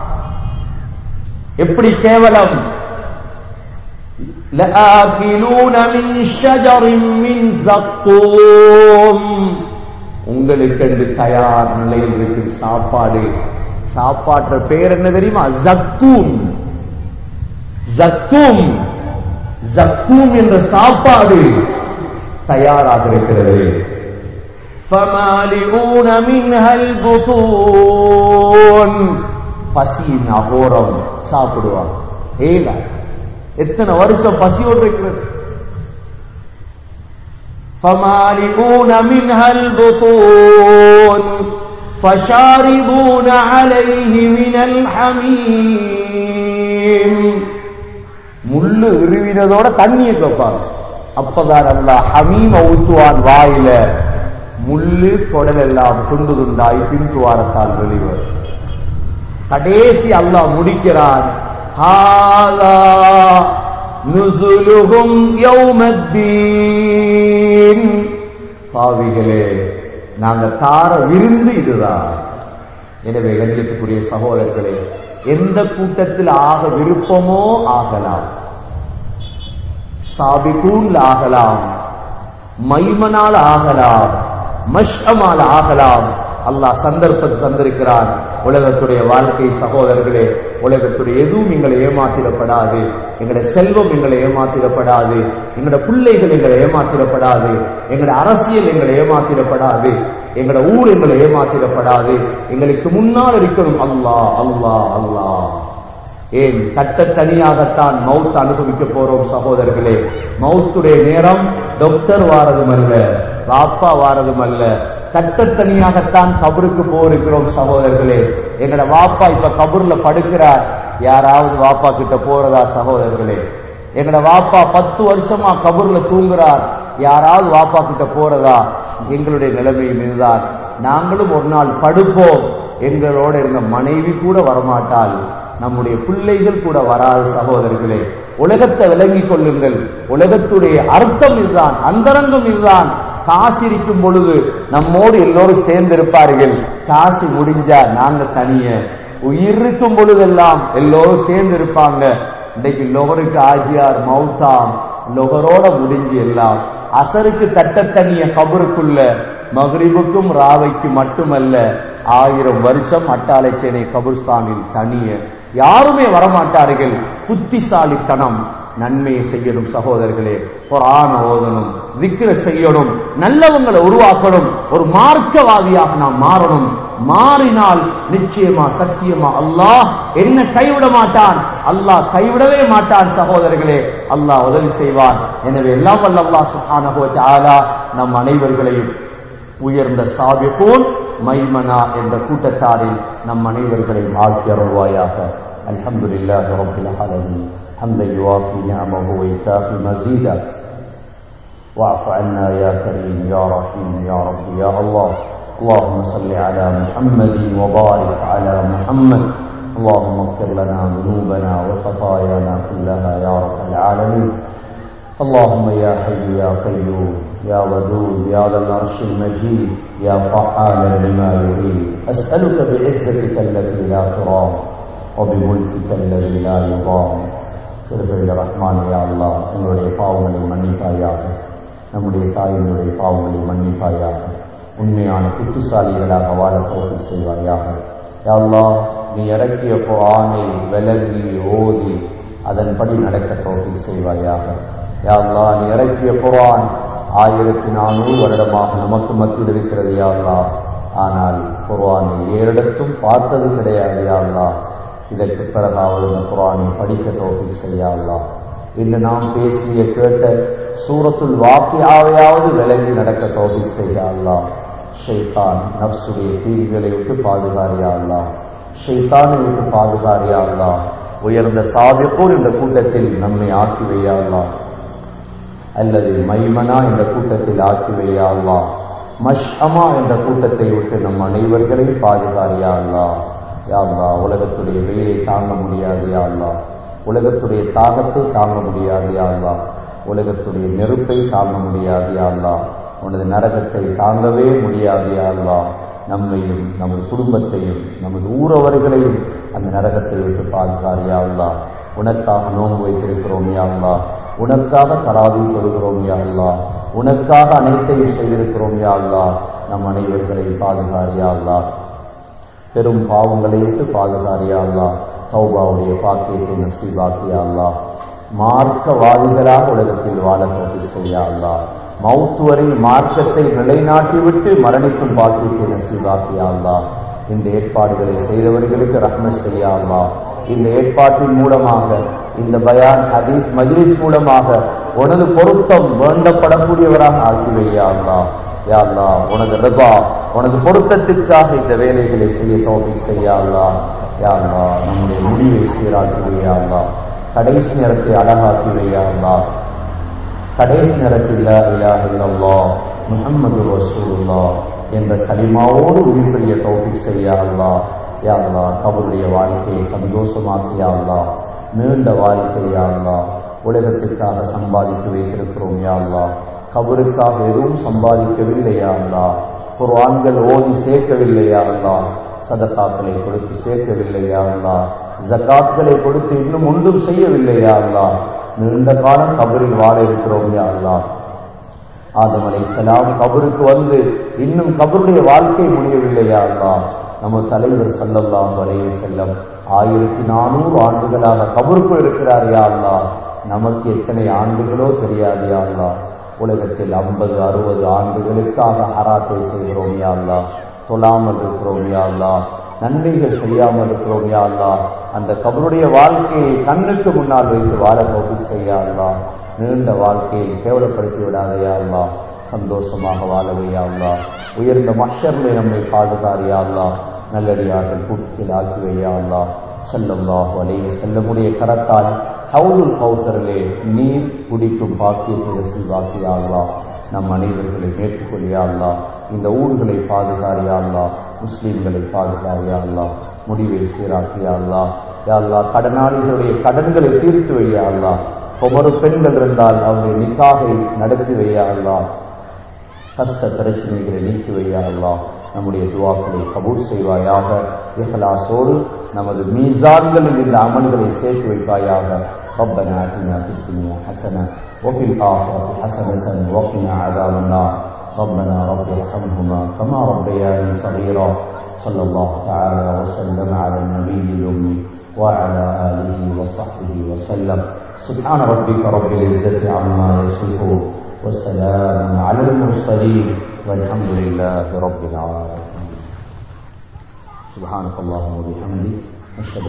எப்படி கேவலம் لآكلون من شجر من زقوم உங்களுக்கு என்று தயார் நிலையில் இருக்கும் சாப்பாடு சாப்பாட்டுற பேர் என்ன தெரியுமா ஜக்கூம் ஜக்கூம் ஜக்கூம் என்ற சாப்பாடு தயாராக இருக்கிறது فَمَالِئُونَ مِنْهَا الْبُطُونَ பசியின் அகோரம் சாப்பிடுவாங்க ஏல எத்தனை வருஷம் பசியோடு இருக்கிறது فَمَالِئُونَ مِنْهَا الْبُطُونَ فَشَارِبُونَ عَلَيْهِ مِنَ الْحَمِيمِ முள்ளு விருவினதோட தண்ணியை கேட்பாங்க அப்பதான் அல்லா ஹமீம ஊத்துவான் வாயில முள்ளு குடல் எல்லாம் துண்டு துண்டாய் பின்துவாரத்தால் வெளிவரும் கடைசி அல்லாஹ் முடிக்கிறான் ஹாதா நுசுலுகும் யௌமத்தீன் பாவிகளே நாங்க தார விருந்து இதுதான் எனவே கண்ணியத்துக்குரிய சகோதரர்களே எந்த கூட்டத்தில் ஆக விருப்பமோ ஆகலாம் சாபிகூன்ல ஆகலாம் மைமனால் ஆகலாம் மஷ்அமால் ஆகலாம் அல்லாஹ் சந்தர்ப்பத்தை தந்திருக்கிறான் உலகத்துடைய வாழ்க்கை சகோதரர்களே உலகத்துடைய எதுவும் எங்களை ஏமாத்திடப்படாது எங்களுடைய செல்வம் எங்களை ஏமாத்திடப்படாது எங்களோட பிள்ளைகள் எங்களை ஏமாத்திடப்படாது எங்களோட அரசியல் எங்களை ஏமாத்திடப்படாது எங்களோட ஊர் எங்களை ஏமாத்திடப்படாது எங்களுக்கு முன்னால் இருக்கணும் அல்லாஹ் அல்லாஹ் அல்லாஹ் ஏன் தட்ட தனியாகத்தான் மவுத் அனுபவிக்க போறோம் சகோதரர்களே மவுத்துடைய நேரம் டாக்டர் வாரதும் அல்ல பாப்பா வாரதும் அல்ல தட்ட தனியாகத்தான் கபருக்கு போயிருக்கிறோம் சகோதரர்களே எங்கட வாப்பா இப்ப கபூர்ல படுக்கிறார் யாராவது வாப்பா கிட்ட போறதா சகோதரர்களே எங்கட வாப்பா பத்து வருஷமா கபூர்ல தூங்குறார் யாராவது வாப்பா கிட்ட போறதா எங்களுடைய நிலைமையும் இதுதான் நாங்களும் ஒரு நாள் படுப்போம் எங்களோட இருந்த மனைவி கூட வரமாட்டாள் நம்முடைய பிள்ளைகள் கூட வராது சகோதரர்களே உலகத்தை விளங்கிக் கொள்ளுங்கள் உலகத்துடைய அர்த்தம் இதுதான் அந்தரங்கம் இதுதான் காசு இருக்கும் பொழுது நம்மோடு எல்லோரும் சேர்ந்து இருப்பார்கள் காசு முடிஞ்சா நாங்க தனிய உயிர் இருக்கும் பொழுதெல்லாம் எல்லோரும் சேர்ந்து இருப்பாங்க இன்னைக்கு லொகருக்கு ஆஜியார் மௌத்தாம் லொகரோட முடிஞ்சு எல்லாம் அசருக்கு தட்ட தனிய கபருக்குள்ள மகரிபுக்கும் ராவைக்கு மட்டுமல்ல ஆயிரம் வருஷம் அட்டாளைச்சேனை கபுர்ஸ்தானில் தனிய யாருமே வரமாட்டார்கள் புத்திசாலித்தனம் நன்மையை செய்யணும் சகோதரர்களே குரான ஓதணும் விக்கிர செய்யணும் நல்லவங்களை உருவாக்கணும் ஒரு மார்க்கவாதியாக நாம் மாறணும் மாறினால் நிச்சயமா சத்தியமா அல்லாஹ் என்ன கைவிட மாட்டான் அல்லாஹ் கைவிடவே மாட்டான் சகோதரர்களே அல்லாஹ் உதவி செய்வான் எனவே எல்லாம் வல்ல அல்லாஹ் சுப்ஹானஹு வ தஆலா நம் அனைவர்களையும் உயர்ந்த சாபிகூன் மைமனா என்ற கூட்டத்தாரில் நம் அனைவர்களையும் ஆட்சி அருள்வாயாக அல்ஹம்துலில்லாஹி ரப்பில் ஆலமீன் حمدا يوافي نعمه ويكافي مزيدا واعف عنا يا كريم يا رحيم يا رب يا الله اللهم صل على محمد وبارك على محمد اللهم اغفر لنا ذنوبنا وخطايانا كلها يا رب العالمين اللهم يا حي يا قيوم يا ودود يا ذا العرش المجيد يا فعالا لما يريد اسالك بعزتك التي لا ترام وبملكك الذي لا يضام திருப்பதியில் ரஹ்மான் யா அல்லா எங்களுடைய பாவங்களை மன்னிப்பாயாக நம்முடைய தாயினுடைய பாவங்களை மன்னிப்பாயாக உண்மையான புத்திசாலிகளாக வாழ தோற்று செய்வாயாக யா அல்லா நீ இறக்கிய குரானை விலகி ஓதி அதன்படி நடக்க தோற்று செய்வாயாக யா அல்லா நீ இறக்கிய குரான் ஆயிரத்தி நானூறு வருடமாக நமக்கு மத்தியில் இருக்கிறது யா அல்லா ஆனால் குர்ஆனை ஏறிடத்தும் பார்த்தது கிடையாது யா அல்லா இதற்கு பிறகாவது இந்த குரானை படிக்க தோஃபிக் செய்யாதா இன்று நாம் பேசிய கேட்ட சூரத்துல் வாக்கியாவையாவது விலகி நடக்க தோஃபிக் செய்யாதா ஷைத்தான் நப்சுடைய தீர்வுகளை விட்டு பாதுகாரியாதா ஷைத்தானை விட்டு பாதுகாரியாதா உயர்ந்த சாதிப்போர் இந்த கூட்டத்தில் நம்மை ஆக்கி வையாதா அல்லது மைமனா என்ற கூட்டத்தில் ஆக்கி வையாதா மஷ்அமா என்ற கூட்டத்தை விட்டு நம் அனைவர்களையும் பாதுகாரியாதா யாழ்லா உலகத்துடைய வெயிலை தாங்க முடியாது யாழ்லா உலகத்துடைய தாகத்தை தாங்க முடியாது யாழ்லா உலகத்துடைய நெருப்பை தாங்க முடியாது யாழ்லா உனது நரகத்தை தாங்கவே முடியாது யாழ்லா நம்மையும் நமது குடும்பத்தையும் நமது ஊரவர்களையும் அந்த நரகத்தை விட்டு பாதுகார் யாழ்லா உனக்காக நோன்பு வைத்திருக்கிறோம் யாழ்லா உனக்காக தராவி தொழுகிறோம் யாழ்லா உனக்காக அனைத்தையும் செய்திருக்கிறோம் யாழ்லா நம் அனைவர்களை பாதுகார் யாழ்லா பெரும் பாவங்களை விட்டு பாதுகாரியா அல்லா தௌபாவுடைய பாக்கியத்தை நசீபாக்கியா அல்லா மார்க்கவாதிகளாக உலகத்தில் வாழ தோல்வி செய்யா அல்லா மவுத்து வரை மார்க்கத்தை நிலைநாட்டிவிட்டு மரணிக்கும் பாக்கியத்தை நசீபாக்கியா அல்லா இந்த ஏற்பாடுகளை செய்தவர்களுக்கு ரஹ்ம செய்யா அல்லா இந்த ஏற்பாட்டின் மூலமாக இந்த பயான் ஹதீஸ் மஜ்லிஸ் மூலமாக உனது பொருத்தம் வேண்டப்படக்கூடியவராக ஆக்கி வையா அல்லா யா அல்லா உனது ரபா உனது பொருத்தத்திற்காக இந்த வேலைகளை செய்ய தோல்வி செய்யா அல்லா யா அல்லா நம்முடைய முடிவை சீராக்கி வையா அல்லா கடைசி நேரத்தை அழகாக்கி வையா அல்லா கடைசி நேரத்தில் லா இலாஹ இல்லல்லாஹ் முஹம்மது ரசூலுல்லாஹ் என்ற கலிமாவோடு உயிர்பெரிய தௌஃபீக் செய்யா அல்லா யா அல்லா கபருடைய வாழ்க்கையை சந்தோஷமாக்கியா அல்லா நீண்ட வாழ்க்கையா அல்லா உலகத்திற்காக சம்பாதித்து வைத்திருக்கிறோம் யா அல்லா கபருக்காக எதுவும் சம்பாதிக்கவில்லையா அல்லா குர்ஆன்கள் ஓதி சேர்க்கவில்லையா அல்லா சதக்காக்களை கொடுத்து சேர்க்கவில்லையா அல்லா ஜகாத்களை கொடுத்து இன்னும் ஒன்றும் செய்யவில்லையா அல்லா நீண்ட காலம் கபரில் வாழ இருக்கிறோம் யா அல்லா ஆதம் அலை சலாம் கபருக்கு வந்து இன்னும் கபருடைய வாழ்க்கை முடியவில்லையா அல்லா நம்ம தலைவர் சல்லல்லாஹு அலைஹி செல்லம் ஆயிரத்தி நானூறு ஆண்டுகளாக கபருக்கு இருக்கிறார் யா அல்லா நமக்கு எத்தனை ஆண்டுகளோ தெரியாது யா அல்லா உலகத்தில் ஐம்பது அறுபது ஆண்டுகளுக்காக ஹராத்தை செய்கிறோம் யா அல்லா தொழாமல் இருக்கிறோம் யா அல்லா நன்மைகள் செய்யாமல் இருக்கிறோம் யா அல்லா அந்த கபருடைய வாழ்க்கையை கண்ணுக்கு முன்னால் வைத்து வாழ போக்கு செய்யா அல்லா நீண்ட வாழ்க்கையை கேவலப்படுத்தி விடாதையா அல்லா சந்தோஷமாக வாழவையா அல்லா உயர்ந்த மஷர்களை நம்மை பாதுகாரியா அல்லா நல்லடியார்கள் கூட்டத்தில் ஆக்கி வையா அல்லா செல்லல்லாஹு அலைய செல்லமுடைய கரத்தால் ஹவுலுல் கௌசரிலே நீர் குடிக்கும் பாக்கியத்தை ரசீவாக்கியா அல்லா நம் அனைவர்களை ஏற்றுக்கொள்ளியா அல்லா இந்த ஊர்களை பாதுகாரியா அல்லா முஸ்லீம்களை பாதுகாரியா அல்லா முடிவை சீராக்கியா அல்லா யா அல்லா கடனாளிகளுடைய கடன்களை தீர்த்து வையா அல்லா ஒவ்வொரு பெண்கள் இருந்தால் அவருடைய நிக்காகை நடத்தி வையா அல்லா கஷ்ட பிரச்சனைகளை நீக்கி வையா அல்லா நம்முடைய துவாக்களை கபூர் செய்வாயாக இஹலாசோடு நமது மீசான்களில் இந்த அமல்களை சேர்த்து வைப்பாயாக ربنا آتنا في الدنيا حسنة وفي الآخرة حسنة وقنا عذاب النار ربنا رب ارحمهما كما ربياني صغيرا صلى الله تعالى وسلم على النبي الأمي وعلى آله وصحبه وسلم سبحان ربك رب العزة عما يصفون وسلام على المرسلين والحمد لله رب العالمين سبحانك اللهم وبحمدك أشهد